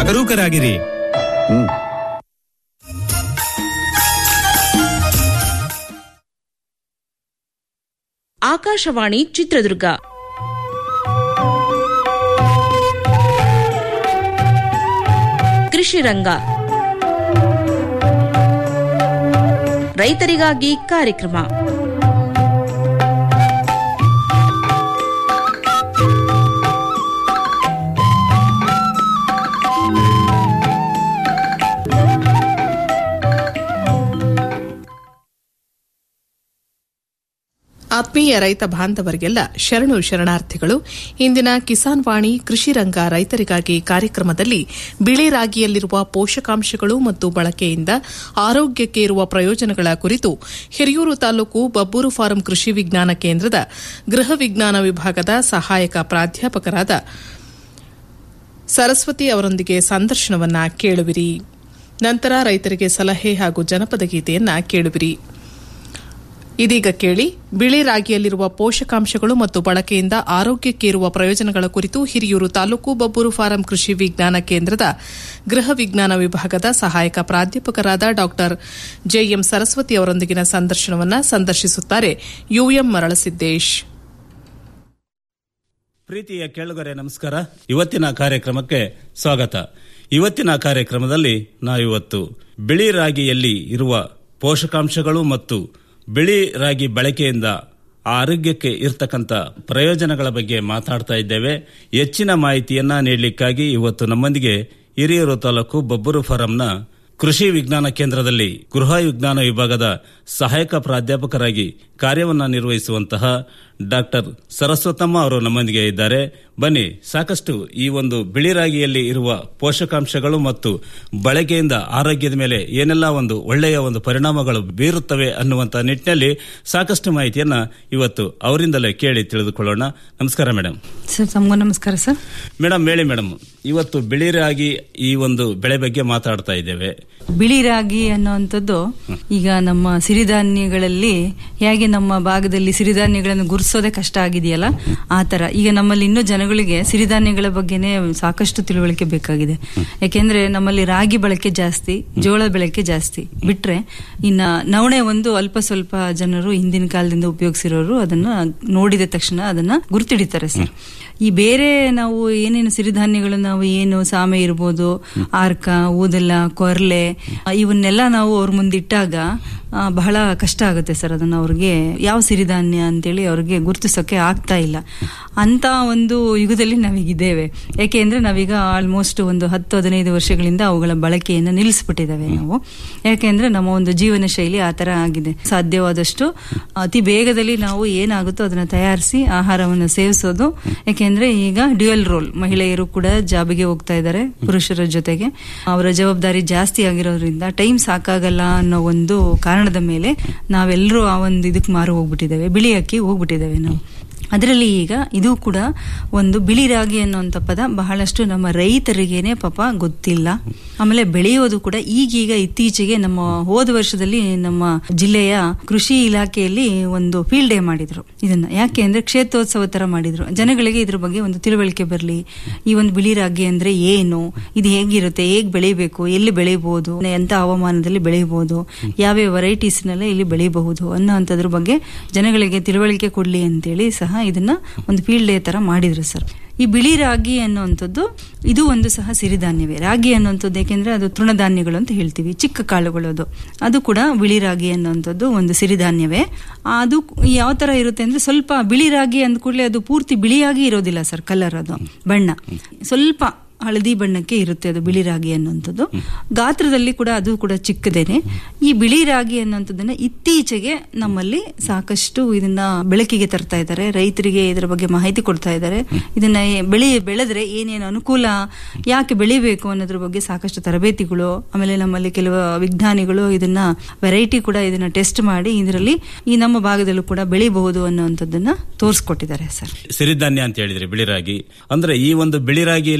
ಜಾಗರೂಕರಾಗಿರಿ ಆಕಾಶವಾಣಿ ಚಿತ್ರದುರ್ಗ ಕೃಷಿ ರಂಗ ರೈತರಿಗಾಗಿ ಕಾರ್ಯಕ್ರಮ ಆತ್ಮೀಯ ರೈತ ಬಾಂಧವರಿಗೆಲ್ಲ ಶರಣು ಶರಣಾರ್ಥಿಗಳು ಇಂದಿನ ಕಿಸಾನ್ ವಾಣಿ ಕೃಷಿ ರಂಗ ರೈತರಿಗಾಗಿ ಕಾರ್ಯಕ್ರಮದಲ್ಲಿ ಬಿಳಿ ರಾಗಿಯಲ್ಲಿರುವ ಪೋಷಕಾಂಶಗಳು ಮತ್ತು ಬಳಕೆಯಿಂದ ಆರೋಗ್ಯಕ್ಕೆ ಇರುವ ಪ್ರಯೋಜನಗಳ ಕುರಿತು ಹಿರಿಯೂರು ತಾಲೂಕು ಬಬ್ಬೂರು ಫಾರಂ ಕೃಷಿ ವಿಜ್ಞಾನ ಕೇಂದ್ರದ ಗೃಹ ವಿಜ್ಞಾನ ವಿಭಾಗದ ಸಹಾಯಕ ಪ್ರಾಧ್ಯಾಪಕರಾದ ಸರಸ್ವತಿ ಅವರೊಂದಿಗೆ ಸಂದರ್ಶನವನ್ನ ಕೇಳುವಿರಿ ನಂತರ ರೈತರಿಗೆ ಸಲಹೆ ಹಾಗೂ ಜನಪದ ಗೀತೆಯನ್ನ ಕೇಳುವಿರಿ ಇದೀಗ ಕೇಳಿ ಬಿಳಿ ರಾಗಿಯಲ್ಲಿರುವ ಪೋಷಕಾಂಶಗಳು ಮತ್ತು ಬಳಕೆಯಿಂದ ಆರೋಗ್ಯಕ್ಕೆ ಇರುವ ಪ್ರಯೋಜನಗಳ ಕುರಿತು ಹಿರಿಯೂರು ತಾಲೂಕು ಬಬ್ಬೂರು ಫಾರಂ ಕೃಷಿ ವಿಜ್ಞಾನ ಕೇಂದ್ರದ ಗೃಹ ವಿಜ್ಞಾನ ವಿಭಾಗದ ಸಹಾಯಕ ಪ್ರಾಧ್ಯಾಪಕರಾದ ಡಾ ಜೆಎಂ ಸರಸ್ವತಿ ಅವರೊಂದಿಗಿನ ಸಂದರ್ಶನವನ್ನು ಸಂದರ್ಶಿಸುತ್ತಾರೆ ಯುಎಂ ಮರಳಸಿದ್ದೇಶ್ ಪ್ರೀತಿಯ ಕೇಳುಗರೆ ನಮಸ್ಕಾರ ಇವತ್ತಿನ ಕಾರ್ಯಕ್ರಮಕ್ಕೆ ಸ್ವಾಗತ ಇವತ್ತಿನ ಕಾರ್ಯಕ್ರಮದಲ್ಲಿ ನಾವಿವತ್ತು ಬಿಳಿ ರಾಗಿಯಲ್ಲಿ ಇರುವ ಪೋಷಕಾಂಶಗಳು ಮತ್ತು ಬಿಳಿ ರಾಗಿ ಬಳಕೆಯಿಂದ ಆರೋಗ್ಯಕ್ಕೆ ಇರ್ತಕ್ಕಂಥ ಪ್ರಯೋಜನಗಳ ಬಗ್ಗೆ ಮಾತಾಡ್ತಾ ಇದ್ದೇವೆ ಹೆಚ್ಚಿನ ಮಾಹಿತಿಯನ್ನ ನೀಡಲಿಕ್ಕಾಗಿ ಇವತ್ತು ನಮ್ಮೊಂದಿಗೆ ಹಿರಿಯೂರು ತಾಲೂಕು ಬಬ್ಬೂರು ಫಾರಂನ ಕೃಷಿ ವಿಜ್ಞಾನ ಕೇಂದ್ರದಲ್ಲಿ ಗೃಹ ವಿಜ್ಞಾನ ವಿಭಾಗದ ಸಹಾಯಕ ಪ್ರಾಧ್ಯಾಪಕರಾಗಿ ಕಾರ್ಯವನ್ನು ನಿರ್ವಹಿಸುವಂತಹ ಡಾಕ್ಟರ್ ಸರಸ್ವತಮ್ಮ ಅವರು ನಮ್ಮೊಂದಿಗೆ ಇದ್ದಾರೆ ಬನ್ನಿ ಸಾಕಷ್ಟು ಈ ಒಂದು ಬಿಳಿ ರಾಗಿಯಲ್ಲಿ ಇರುವ ಪೋಷಕಾಂಶಗಳು ಮತ್ತು ಬಳಕೆಯಿಂದ ಆರೋಗ್ಯದ ಮೇಲೆ ಏನೆಲ್ಲ ಒಂದು ಒಳ್ಳೆಯ ಒಂದು ಪರಿಣಾಮಗಳು ಬೀರುತ್ತವೆ ಅನ್ನುವಂತ ನಿಟ್ಟಿನಲ್ಲಿ ಸಾಕಷ್ಟು ಮಾಹಿತಿಯನ್ನ ಇವತ್ತು ಅವರಿಂದಲೇ ಕೇಳಿ ತಿಳಿದುಕೊಳ್ಳೋಣ ನಮಸ್ಕಾರ ಮೇಡಮ್ ಸರ್ ತಮಗೂ ನಮಸ್ಕಾರ ಸರ್ ಮೇಡಮ್ ಹೇಳಿ ಮೇಡಮ್ ಇವತ್ತು ಬಿಳಿ ರಾಗಿ ಈ ಒಂದು ಬೆಳೆ ಬಗ್ಗೆ ಮಾತಾಡ್ತಾ ಇದ್ದೇವೆ ಬಿಳಿ ರಾಗಿ ಅನ್ನುವಂಥದ್ದು ಈಗ ನಮ್ಮ ಸಿರಿಧಾನ್ಯಗಳಲ್ಲಿ ಹೇಗೆ ನಮ್ಮ ಭಾಗದಲ್ಲಿ ಸಿರಿಧಾನ್ಯಗಳನ್ನು ಗುರುಸೋದೇ ಕಷ್ಟ ಆಗಿದೆಯಲ್ಲ ಆ ತರ ಈಗ ನಮ್ಮಲ್ಲಿ ಇನ್ನೂ ಜನಗಳಿಗೆ ಸಿರಿಧಾನ್ಯಗಳ ಬಗ್ಗೆನೇ ಸಾಕಷ್ಟು ತಿಳುವಳಿಕೆ ಬೇಕಾಗಿದೆ ಯಾಕೆಂದ್ರೆ ನಮ್ಮಲ್ಲಿ ರಾಗಿ ಬಳಕೆ ಜಾಸ್ತಿ ಜೋಳ ಬಳಕೆ ಜಾಸ್ತಿ ಬಿಟ್ರೆ ಇನ್ನ ನವಣೆ ಒಂದು ಅಲ್ಪ ಸ್ವಲ್ಪ ಜನರು ಹಿಂದಿನ ಕಾಲದಿಂದ ಉಪಯೋಗಿಸಿರೋರು ಅದನ್ನ ನೋಡಿದ ತಕ್ಷಣ ಅದನ್ನ ಗುರುತಿಡಿತಾರೆ ಸರ್ ಈ ಬೇರೆ ನಾವು ಏನೇನು ಸಿರಿಧಾನ್ಯಗಳು ನಾವು ಏನು ಸಾಮೆ ಇರ್ಬೋದು ಆರ್ಕ ಊದಲ ಕೊರ್ಲೆ ಇವನ್ನೆಲ್ಲ ನಾವು ಅವ್ರ ಮುಂದಿಟ್ಟಾಗ ಆ, ಬಹಳ ಕಷ್ಟ ಆಗುತ್ತೆ ಸರ್ ಅದನ್ನ ಅವ್ರಿಗೆ ಯಾವ ಸಿರಿಧಾನ್ಯ ಅಂತೇಳಿ ಅವ್ರಿಗೆ ಗುರುತಿಸೋಕೆ ಆಗ್ತಾ ಇಲ್ಲ ಅಂತ ಒಂದು ಯುಗದಲ್ಲಿ ನಾವೀಗಿದ್ದೇವೆ ಯಾಕೆ ಅಂದ್ರೆ ನಾವೀಗ ಆಲ್ಮೋಸ್ಟ್ ಒಂದು ಹತ್ತು ಹದಿನೈದು ವರ್ಷಗಳಿಂದ ಅವುಗಳ ಬಳಕೆಯನ್ನು ನಿಲ್ಲಿಸ್ಬಿಟ್ಟಿದ್ದೇವೆ ನಾವು ಯಾಕೆಂದ್ರೆ ನಮ್ಮ ಒಂದು ಜೀವನ ಶೈಲಿ ಆ ತರ ಆಗಿದೆ ಸಾಧ್ಯವಾದಷ್ಟು ಅತಿ ಬೇಗದಲ್ಲಿ ನಾವು ಏನಾಗುತ್ತೋ ಅದನ್ನ ತಯಾರಿಸಿ ಆಹಾರವನ್ನು ಸೇವಿಸೋದು ಯಾಕೆಂದ್ರೆ ಈಗ ಡ್ಯುಯಲ್ ರೋಲ್ ಮಹಿಳೆಯರು ಕೂಡ ಜಾಬಿಗೆ ಹೋಗ್ತಾ ಇದ್ದಾರೆ ಪುರುಷರ ಜೊತೆಗೆ ಅವರ ಜವಾಬ್ದಾರಿ ಜಾಸ್ತಿ ಆಗಿರೋದ್ರಿಂದ ಟೈಮ್ ಸಾಕಾಗಲ್ಲ ಅನ್ನೋ ಒಂದು ಕಾರಣದ ಮೇಲೆ ನಾವೆಲ್ಲರೂ ಆ ಒಂದು ಇದಕ್ಕೆ ಮಾರು ಹೋಗ್ಬಿಟ್ಟಿದ್ದೇವೆ ಬಿಳಿ ಅಕ್ಕಿ ಹೋಗ್ಬಿಟ್ಟಿದ್ದೇವೆ ನಾವು ಅದರಲ್ಲಿ ಈಗ ಇದು ಕೂಡ ಒಂದು ಬಿಳಿ ರಾಗಿ ಅನ್ನುವಂಥ ಪದ ಬಹಳಷ್ಟು ನಮ್ಮ ರೈತರಿಗೇನೆ ಪಾಪ ಗೊತ್ತಿಲ್ಲ ಆಮೇಲೆ ಬೆಳೆಯೋದು ಕೂಡ ಈಗೀಗ ಇತ್ತೀಚೆಗೆ ನಮ್ಮ ಹೋದ ವರ್ಷದಲ್ಲಿ ನಮ್ಮ ಜಿಲ್ಲೆಯ ಕೃಷಿ ಇಲಾಖೆಯಲ್ಲಿ ಒಂದು ಫೀಲ್ಡ್ ಡೇ ಮಾಡಿದ್ರು ಇದನ್ನ ಯಾಕೆ ಅಂದ್ರೆ ಕ್ಷೇತ್ರೋತ್ಸವ ತರ ಮಾಡಿದ್ರು ಜನಗಳಿಗೆ ಇದ್ರ ಬಗ್ಗೆ ಒಂದು ತಿಳುವಳಿಕೆ ಬರಲಿ ಈ ಒಂದು ಬಿಳಿ ರಾಗಿ ಅಂದ್ರೆ ಏನು ಇದು ಹೇಗಿರುತ್ತೆ ಹೇಗ್ ಬೆಳಿಬೇಕು ಎಲ್ಲಿ ಬೆಳಿಬಹುದು ಎಂತ ಹವಾಮಾನದಲ್ಲಿ ಬೆಳಿಬಹುದು ಯಾವ್ಯಾವ ವೆರೈಟೀಸ್ ನೆಲ್ಲ ಇಲ್ಲಿ ಬೆಳಿಬಹುದು ಅನ್ನೋಂಥದ್ರ ಬಗ್ಗೆ ಜನಗಳಿಗೆ ತಿಳುವಳಿಕೆ ಕೊಡ್ಲಿ ಅಂತೇಳಿ ಸಹ ಇದನ್ನ ಒಂದು ಫೀಲ್ಡ್ ಡೇ ತರ ಮಾಡಿದ್ರು ಸರ್ ಈ ಬಿಳಿ ರಾಗಿ ಅನ್ನುವಂಥದ್ದು ಇದು ಒಂದು ಸಹ ಸಿರಿಧಾನ್ಯವೇ ರಾಗಿ ಅನ್ನುವಂಥದ್ದು ಯಾಕೆಂದ್ರೆ ಅದು ತೃಣಧಾನ್ಯಗಳು ಅಂತ ಹೇಳ್ತೀವಿ ಚಿಕ್ಕ ಕಾಳುಗಳು ಅದು ಅದು ಕೂಡ ಬಿಳಿ ರಾಗಿ ಅನ್ನುವಂಥದ್ದು ಒಂದು ಸಿರಿಧಾನ್ಯವೇ ಅದು ಯಾವ ತರ ಇರುತ್ತೆ ಅಂದ್ರೆ ಸ್ವಲ್ಪ ಬಿಳಿ ರಾಗಿ ಅಂದ ಕೂಡಲೇ ಅದು ಪೂರ್ತಿ ಬಿಳಿಯಾಗಿ ಇರೋದಿಲ್ಲ ಸರ್ ಕಲರ್ ಅದು ಬಣ್ಣ ಸ್ವಲ್ಪ ಹಳದಿ ಬಣ್ಣಕ್ಕೆ ಇರುತ್ತೆ ಅದು ಬಿಳಿ ರಾಗಿ ಅನ್ನುವಂಥದ್ದು ಗಾತ್ರದಲ್ಲಿ ಕೂಡ ಅದು ಕೂಡ ಚಿಕ್ಕದೇನೆ ಈ ಬಿಳಿ ರಾಗಿ ಅನ್ನುವಂಥದ್ದನ್ನ ಇತ್ತೀಚೆಗೆ ನಮ್ಮಲ್ಲಿ ಸಾಕಷ್ಟು ಇದನ್ನ ಬೆಳಕಿಗೆ ತರ್ತಾ ಇದ್ದಾರೆ ರೈತರಿಗೆ ಇದರ ಬಗ್ಗೆ ಮಾಹಿತಿ ಕೊಡ್ತಾ ಇದ್ದಾರೆ ಇದನ್ನ ಏ- ಬೆಳೆ ಬೆಳೆದ್ರೆ ಏನೇನು ಅನುಕೂಲ ಯಾಕೆ ಬೆಳಿಬೇಕು ಅನ್ನೋದ್ರ ಬಗ್ಗೆ ಸಾಕಷ್ಟು ತರಬೇತಿಗಳು ಆಮೇಲೆ ನಮ್ಮಲ್ಲಿ ಕೆಲವು ವಿಜ್ಞಾನಿಗಳು ಇದನ್ನ ವೆರೈಟಿ ಕೂಡ ಇದನ್ನ ಟೆಸ್ಟ್ ಮಾಡಿ ಇದರಲ್ಲಿ ಈ ನಮ್ಮ ಭಾಗದಲ್ಲೂ ಕೂಡ ಬೆಳಿಬಹುದು ಅನ್ನುವಂಥದ್ದನ್ನ ತೋರಿಸ್ಕೊಟ್ಟಿದ್ದಾರೆ ಸರ್ ಸಿರಿಧಾನ್ಯ ಅಂತ ಹೇಳಿದ್ರೆ ಬಿಳಿ ರಾಗಿ ಅಂದ್ರೆ ಈ ಒಂದು ಬಿಳಿ ರಾಗಿಯಲ್ಲಿ ಇರುವ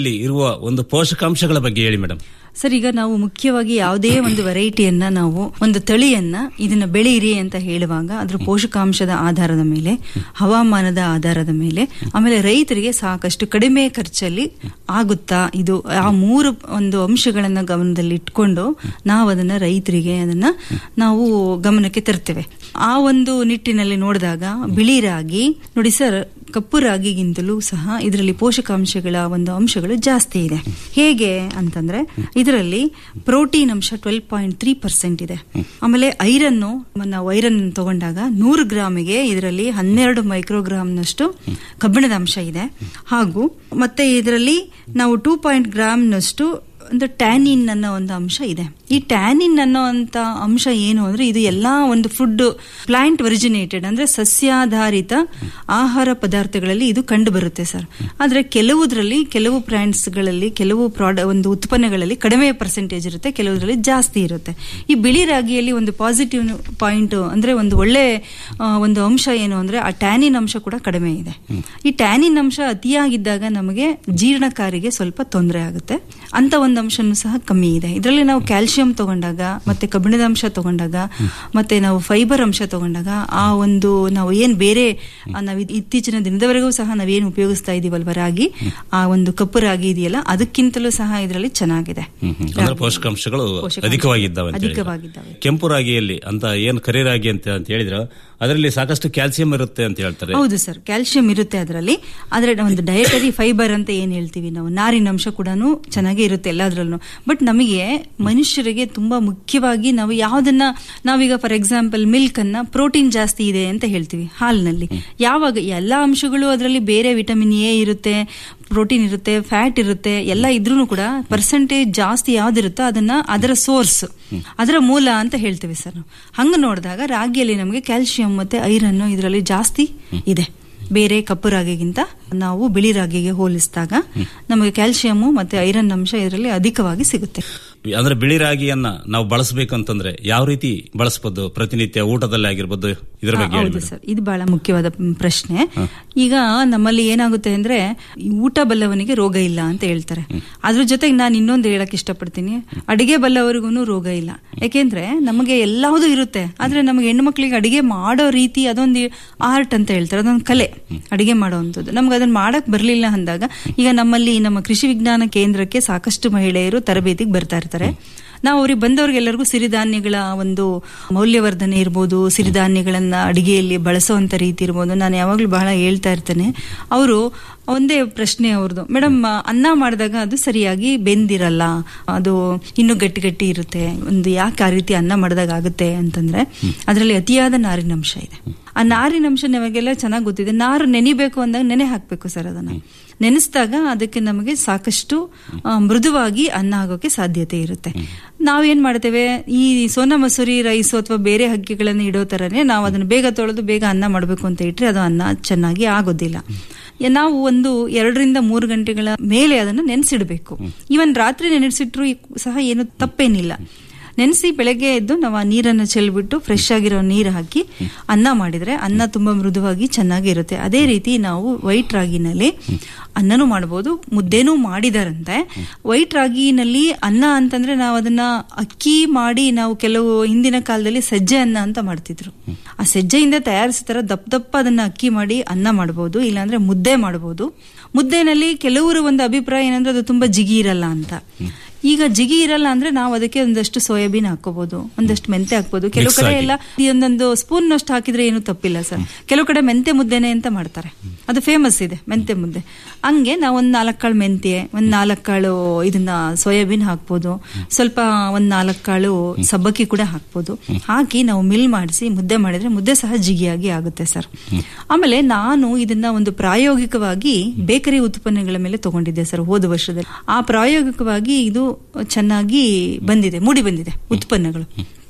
ಒಂದು ಪೋಷಕಾಂಶಗಳ ಬಗ್ಗೆ ಹೇಳಿ ಮೇಡಮ್ ಸರ್ ಈಗ ನಾವು ಮುಖ್ಯವಾಗಿ ಯಾವುದೇ ಒಂದು ವೆರೈಟಿಯನ್ನ ನಾವು ಒಂದು ತಳಿಯನ್ನ ಇದನ್ನ ಬೆಳೆಯಿರಿ ಅಂತ ಹೇಳುವಾಗ ಅದ್ರ ಪೋಷಕಾಂಶದ ಆಧಾರದ ಮೇಲೆ ಹವಾಮಾನದ ಆಧಾರದ ಮೇಲೆ ಆಮೇಲೆ ರೈತರಿಗೆ ಸಾಕಷ್ಟು ಕಡಿಮೆ ಖರ್ಚಲ್ಲಿ ಆಗುತ್ತಾ ಇದು ಆ ಮೂರು ಒಂದು ಅಂಶಗಳನ್ನ ಗಮನದಲ್ಲಿ ಇಟ್ಕೊಂಡು ನಾವು ಅದನ್ನ ರೈತರಿಗೆ ಅದನ್ನ ನಾವು ಗಮನಕ್ಕೆ ತರ್ತೇವೆ ಆ ಒಂದು ನಿಟ್ಟಿನಲ್ಲಿ ನೋಡಿದಾಗ ಬಿಳಿ ರಾಗಿ ನೋಡಿ ಸರ್ ಕಪ್ಪು ರಾಗಿಗಿಂತಲೂ ಸಹ ಇದರಲ್ಲಿ ಪೋಷಕಾಂಶಗಳ ಒಂದು ಅಂಶಗಳು ಜಾಸ್ತಿ ಇದೆ ಹೇಗೆ ಅಂತಂದ್ರೆ ಇದರಲ್ಲಿ ಪ್ರೋಟೀನ್ ಅಂಶ ಟ್ವೆಲ್ ಪಾಯಿಂಟ್ ತ್ರೀ ಪರ್ಸೆಂಟ್ ಇದೆ ಆಮೇಲೆ ಐರನ್ ನಾವು ಐರನ್ ತಗೊಂಡಾಗ ನೂರು ಗ್ರಾಮಿಗೆ ಇದರಲ್ಲಿ ಹನ್ನೆರಡು ಮೈಕ್ರೋಗ್ರಾಮ್ನಷ್ಟು ಕಬ್ಬಿಣದ ಅಂಶ ಇದೆ ಹಾಗೂ ಮತ್ತೆ ಇದರಲ್ಲಿ ನಾವು ಟೂ ಪಾಯಿಂಟ್ ಗ್ರಾಮ್ನಷ್ಟು ಒಂದು ಟ್ಯಾನಿನ್ ಅನ್ನೋ ಒಂದು ಅಂಶ ಇದೆ ಈ ಟ್ಯಾನಿನ್ ಅನ್ನೋ ಅಂತ ಅಂಶ ಏನು ಅಂದ್ರೆ ಇದು ಎಲ್ಲಾ ಒಂದು ಫುಡ್ ಪ್ಲಾಂಟ್ ಒರಿಜಿನೇಟೆಡ್ ಅಂದ್ರೆ ಸಸ್ಯಾಧಾರಿತ ಆಹಾರ ಪದಾರ್ಥಗಳಲ್ಲಿ ಇದು ಕಂಡು ಬರುತ್ತೆ ಸರ್ ಆದ್ರೆ ಕೆಲವುದ್ರಲ್ಲಿ ಕೆಲವು ಬ್ರ್ಯಾಂಡ್ಸ್ಗಳಲ್ಲಿ ಕೆಲವು ಪ್ರಾಡ ಒಂದು ಉತ್ಪನ್ನಗಳಲ್ಲಿ ಕಡಿಮೆ ಪರ್ಸೆಂಟೇಜ್ ಇರುತ್ತೆ ಕೆಲವುದ್ರಲ್ಲಿ ಜಾಸ್ತಿ ಇರುತ್ತೆ ಈ ಬಿಳಿ ರಾಗಿಯಲ್ಲಿ ಒಂದು ಪಾಸಿಟಿವ್ ಪಾಯಿಂಟ್ ಅಂದ್ರೆ ಒಂದು ಒಳ್ಳೆ ಆ, ಒಂದು ಅಂಶ ಏನು ಅಂದ್ರೆ ಆ ಟ್ಯಾನಿನ್ ಅಂಶ ಕೂಡ ಕಡಿಮೆ ಇದೆ ಈ ಟ್ಯಾನಿನ್ ಅಂಶ ಅತಿಯಾಗಿದ್ದಾಗ ನಮಗೆ ಜೀರ್ಣಕಾರಿಗೆ ಸ್ವಲ್ಪ ತೊಂದರೆ ಆಗುತ್ತೆ ಅಂತ ಒಂದು ಅಂಶನೂ ಸಹ ಕಮ್ಮಿ ಇದೆ ಇದರಲ್ಲಿ ನಾವು ಕ್ಯಾಲ್ಸಿಯಂ ತಗೊಂಡಾಗ ಮತ್ತೆ ಕಬ್ಬಿಣದ ಅಂಶ ತಗೊಂಡಾಗ ಮತ್ತೆ ನಾವು ಫೈಬರ್ ಅಂಶ ತಗೊಂಡಾಗ ಆ ಒಂದು ನಾವು ಏನ್ ಬೇರೆ ಆ, ನಾವು ಇದ್- ಇತ್ತೀಚಿನ ದಿನದವರೆಗೂ ಸಹ ನಾವೇನು ಉಪಯೋಗಿಸ್ತಾ ಇದೀವಲ್ವ ರಾಗಿ ಆ ಒಂದು ಕಪ್ಪು ರಾಗಿ ಇದೆಯಲ್ಲ ಅದಕ್ಕಿಂತಲೂ ಸಹ ಇದರಲ್ಲಿ ಚೆನ್ನಾಗಿದೆ ಹ್ಮ್, ಹ್ಮ್. ಅಂದ್ರೆ ಪೋಷಕಾಂಶಗಳು ಪೋಷಕಾಂಶ ಅಧಿಕವಾಗಿದ್ದಾವೆ ಅಂತ ಹೇಳಿದ್ರು. ಅಧಿಕವಾಗಿದ್ದಾವೆ ಕೆಂಪು ರಾಗಿಯಲ್ಲಿ ಅಂತ ಏನ್ ಕರಿ ರಾಗಿ ಅಂತ ಅಂತ ಹೇಳಿದ್ರ ಅದರಲ್ಲಿ ಸಾಕಷ್ಟು ಕ್ಯಾಲ್ಸಿಯಂ ಇರುತ್ತೆ ಅಂತ ಹೇಳ್ತಾರೆ ಹೌದು ಸರ್ ಕ್ಯಾಲ್ಸಿಯಂ ಇರುತ್ತೆ ಅದರಲ್ಲಿ ಆದ್ರೆ ಒಂದು ಡಯಟರಿ ಫೈಬರ್ ಅಂತ ಏನ್ ಹೇಳ್ತೀವಿ ನಾವು ನಾರಿನ ಅಂಶ ಕೂಡ ಚೆನ್ನಾಗೇ ಇರುತ್ತೆ ಎಲ್ಲಾದ್ರಲ್ಲೂ ಬಟ್ ನಮಗೆ ಮನುಷ್ಯರಿಗೆ ತುಂಬಾ ಮುಖ್ಯವಾಗಿ ನಾವು ಯಾವ್ದನ್ನ ನಾವೀಗ ಫಾರ್ ಎಕ್ಸಾಂಪಲ್ ಮಿಲ್ಕ್ ಅನ್ನ ಪ್ರೋಟೀನ್ ಜಾಸ್ತಿ ಇದೆ ಅಂತ ಹೇಳ್ತೀವಿ ಹಾಲಿನಲ್ಲಿ ಯಾವಾಗ ಎಲ್ಲಾ ಅಂಶಗಳು ಅದರಲ್ಲಿ ಬೇರೆ ವಿಟಮಿನ್ ಎ ಇರುತ್ತೆ ಪ್ರೋಟೀನ್ ಇರುತ್ತೆ ಫ್ಯಾಟ್ ಇರುತ್ತೆ ಎಲ್ಲ ಇದ್ರೂ ಕೂಡ ಪರ್ಸೆಂಟೇಜ್ ಜಾಸ್ತಿ ಯಾವ್ದಿರುತ್ತೋ ಅದನ್ನ ಅದರ ಸೋರ್ಸ್ ಅದರ ಮೂಲ ಅಂತ ಹೇಳ್ತೀವಿ ಸರ್ ನಾವು ಹಂಗ ನೋಡಿದಾಗ ರಾಗಿಯಲ್ಲಿ ನಮಗೆ ಕ್ಯಾಲ್ಸಿಯಂ ಮತ್ತೆ ಐರನ್ ಇದರಲ್ಲಿ ಜಾಸ್ತಿ ಇದೆ ಬೇರೆ ಕಪ್ಪು ರಾಗಿಗಿಂತ ನಾವು ಬಿಳಿ ರಾಗಿಗೆ ಹೋಲಿಸಿದಾಗ ನಮಗೆ ಕ್ಯಾಲ್ಸಿಯಂ ಮತ್ತೆ ಐರನ್ ಅಂಶ ಇದರಲ್ಲಿ ಅಧಿಕವಾಗಿ ಸಿಗುತ್ತೆ ಅಂದ್ರೆ ಬಿಳಿ ರಾಗಿಯನ್ನ ನಾವು ಬಳಸಬೇಕು ಅಂತಂದ್ರೆ ಯಾವ ರೀತಿ ಬಳಸಬಹುದು ಪ್ರತಿನಿತ್ಯ ಊಟದಲ್ಲಿ ಆಗಿರ್ಬೋದು ಇದ್ರ ಬಗ್ಗೆ ಹೇಳಿ ಹೌದು ಮೇಡಮ್. ಸರ್ ಇದು ಬಹಳ ಮುಖ್ಯವಾದ ಮ್, ಪ್ರಶ್ನೆ ಈಗ ನಮ್ಮಲ್ಲಿ ಏನಾಗುತ್ತೆ ಅಂದ್ರೆ ಈ ಊಟ ಬಲ್ಲವನಿಗೆ ರೋಗ ಇಲ್ಲ ಅಂತ ಹೇಳ್ತಾರೆ ಅದ್ರ ಜೊತೆಗೆ ನಾನು ಇನ್ನೊಂದು ಹೇಳಕ್ ಇಷ್ಟಪಡ್ತೀನಿ ಅಡಿಗೆ ಬಲ್ಲವರಿಗೂ ರೋಗ ಇಲ್ಲ ಯಾಕೆಂದ್ರೆ ನಮಗೆ ಎಲ್ಲಾವುದು ಇರುತ್ತೆ ಆದ್ರೆ ನಮಗೆ ಹೆಣ್ಣು ಮಕ್ಕಳಿಗೆ ಅಡಿಗೆ ಮಾಡೋ ರೀತಿ ಅದೊಂದು ಆರ್ಟ್ ಅಂತ ಹೇಳ್ತಾರೆ ಅದೊಂದು ಕಲೆ ಅಡಿಗೆ ಮಾಡೋವಂಥದ್ದು ನಮ್ಗೆ ಅದನ್ನ ಮಾಡಕ್ ಬರ್ಲಿಲ್ಲ ಅಂದಾಗ ಈಗ ನಮ್ಮಲ್ಲಿ ನಮ್ಮ ಕೃಷಿ ವಿಜ್ಞಾನ ಕೇಂದ್ರಕ್ಕೆ ಸಾಕಷ್ಟು ಮಹಿಳೆಯರು ತರಬೇತಿಗೆ ಬರ್ತಾ ಇರ್ತಾರೆ ನಾವು ಅವ್ರಿಗೆ ಬಂದವ್ರಿಗೆಲ್ಲರಿಗೂ ಸಿರಿಧಾನ್ಯಗಳ ಒಂದು ಮೌಲ್ಯವರ್ಧನೆ ಇರ್ಬೋದು ಸಿರಿಧಾನ್ಯಗಳನ್ನ ಅಡಿಗೆಯಲ್ಲಿ ಬಳಸುವಂತ ರೀತಿ ಇರ್ಬೋದು ನಾನು ಯಾವಾಗ್ಲೂ ಬಹಳ ಹೇಳ್ತಾ ಇರ್ತೇನೆ ಅವರು ಒಂದೇ ಪ್ರಶ್ನೆ ಅವ್ರದ್ದು ಮೇಡಮ್ ಅನ್ನ ಮಾಡಿದಾಗ ಅದು ಸರಿಯಾಗಿ ಬೆಂದಿರಲ್ಲ ಅದು ಇನ್ನು ಗಟ್ಟಿ ಗಟ್ಟಿ ಇರುತ್ತೆ ಒಂದು ಯಾಕೆ ಆ ರೀತಿ ಅನ್ನ ಮಾಡಿದಾಗ ಆಗುತ್ತೆ ಅಂತಂದ್ರೆ ಅದರಲ್ಲಿ ಅತಿಯಾದ ನಾರಿನಂಶ ಇದೆ ಆ ನಾರಿನಂಶ ನಮಗೆಲ್ಲ ಚೆನ್ನಾಗಿ ಗೊತ್ತಿದೆ ನಾರು ನೆನಿಬೇಕು ಅಂದಾಗ ನೆನೆ ಹಾಕ್ಬೇಕು ಸರ್ ಅದನ್ನ ನೆನೆಸಿದಾಗ ಅದಕ್ಕೆ ನಮಗೆ ಸಾಕಷ್ಟು ಆ, ಮೃದುವಾಗಿ ಅನ್ನ ಆಗೋಕೆ ಸಾಧ್ಯತೆ ಇರುತ್ತೆ ನಾವೇನ್ ಮಾಡ್ತೇವೆ ಈ ಸೋನಾ ಮಸೂರಿ ರೈಸ್ ಅಥವಾ ಬೇರೆ ಹಕ್ಕಿಗಳನ್ನು ಇಡೋ ತರನೇ ನಾವು ಅದನ್ನ ಬೇಗ ತೊಳೆದು ಬೇಗ ಅನ್ನ ಮಾಡಬೇಕು ಅಂತ ಇಟ್ರೆ ಅದು ಅನ್ನ ಚೆನ್ನಾಗಿ ಆಗೋದಿಲ್ಲ ಯ- ನಾವು ಒಂದು ಎರಡರಿಂದ ಮೂರು ಗಂಟೆಗಳ ಮೇಲೆ ಅದನ್ನ ನೆನೆಸಿಡಬೇಕು ಈವನ್ ರಾತ್ರಿ ನೆನೆಸಿಟ್ರು ಸಹ ಏನು ತಪ್ಪೇನಿಲ್ಲ ನೆನೆಸಿ ಬೆಳಗ್ಗೆ ಎದ್ದು ನಾವು ಆ ನೀರನ್ನು ಚೆಲ್ಬಿಟ್ಟು ಫ್ರೆಶ್ ಆಗಿರೋ ನೀರು ಹಾಕಿ ಅನ್ನ ಮಾಡಿದ್ರೆ ಅನ್ನ ತುಂಬಾ ಮೃದುವಾಗಿ ಚೆನ್ನಾಗಿ ಇರುತ್ತೆ ಅದೇ ರೀತಿ ನಾವು ವೈಟ್ ರಾಗಿನಲ್ಲಿ ಅನ್ನನೂ ಮಾಡಬಹುದು ಮುದ್ದೆನೂ ಮಾಡಿದಾರಂತೆ ವೈಟ್ ರಾಗಿನಲ್ಲಿ ಅನ್ನ ಅಂತಂದ್ರೆ ನಾವು ಅದನ್ನ ಅಕ್ಕಿ ಮಾಡಿ ನಾವು ಕೆಲವು ಹಿಂದಿನ ಕಾಲದಲ್ಲಿ ಸಜ್ಜೆ ಅನ್ನ ಅಂತ ಮಾಡ್ತಿದ್ರು ಆ ಸಜ್ಜೆಯಿಂದ ತಯಾರಿಸ್ತಾರ ದಪ್ಪ ದಪ್ಪ ಅದನ್ನ ಅಕ್ಕಿ ಮಾಡಿ ಅನ್ನ ಮಾಡಬಹುದು ಇಲ್ಲಾಂದ್ರೆ ಮುದ್ದೆ ಮಾಡಬಹುದು ಮುದ್ದೆನಲ್ಲಿ ಕೆಲವರು ಒಂದು ಅಭಿಪ್ರಾಯ ಏನಂದ್ರೆ ಅದು ತುಂಬಾ ಜಿಗಿ ಇರಲ್ಲ ಅಂತ ಈಗ ಜಿಗಿ ಇರಲ್ಲ ಅಂದ್ರೆ ನಾವು ಅದಕ್ಕೆ ಒಂದಷ್ಟು ಸೋಯಾಬೀನ್ ಹಾಕೋಬಹುದು ಒಂದಷ್ಟು ಮೆಂತೆ ಹಾಕ್ಬೋದು ಕೆಲವು Mix ಕಡೆ ಆಗಿ. ಎಲ್ಲ ಈ ಒಂದೊಂದು ಸ್ಪೂನ್ ಅಷ್ಟು ಹಾಕಿದ್ರೆ ಏನು ತಪ್ಪಿಲ್ಲ ಸರ್ ಕೆಲವು ಕಡೆ ಮೆಂತೆ ಮುದ್ದೆನೆ ಅಂತ ಮಾಡ್ತಾರೆ ಅದು ಫೇಮಸ್ ಇದೆ ಮೆಂತೆ ಮುದ್ದೆ ಹಂಗೆ ನಾವು ಒಂದ್ ನಾಲ್ಕು ಕಾಳು ಮೆಂತೆ ಒಂದ್ ನಾಲ್ಕು ಕಾಳು ಇದನ್ನ ಸೋಯಾಬೀನ್ ಹಾಕ್ಬೋದು ಸ್ವಲ್ಪ ಒಂದ್ ನಾಲ್ಕು ಕಾಳು ಸಬ್ಬಕ್ಕಿ ಕೂಡ ಹಾಕ್ಬೋದು ಹಾಕಿ ನಾವು ಮಿಲ್ ಮಾಡಿಸಿ ಮುದ್ದೆ ಮಾಡಿದ್ರೆ ಮುದ್ದೆ ಸಹ ಜಿಗಿಯಾಗಿ ಆಗುತ್ತೆ ಸರ್ ಆಮೇಲೆ ನಾನು ಇದನ್ನ ಒಂದು ಪ್ರಾಯೋಗಿಕವಾಗಿ ಬೇಕರಿ ಉತ್ಪನ್ನಗಳ ಮೇಲೆ ತಗೊಂಡಿದ್ದೆ ಸರ್ ಹೋದ ವರ್ಷದಲ್ಲಿ ಆ ಪ್ರಾಯೋಗಿಕವಾಗಿ ಇದು ಚೆನ್ನಾಗಿ ಬಂದಿದೆ ಮೂಡಿ ಬಂದಿದೆ ಉತ್ಪನ್ನಗಳು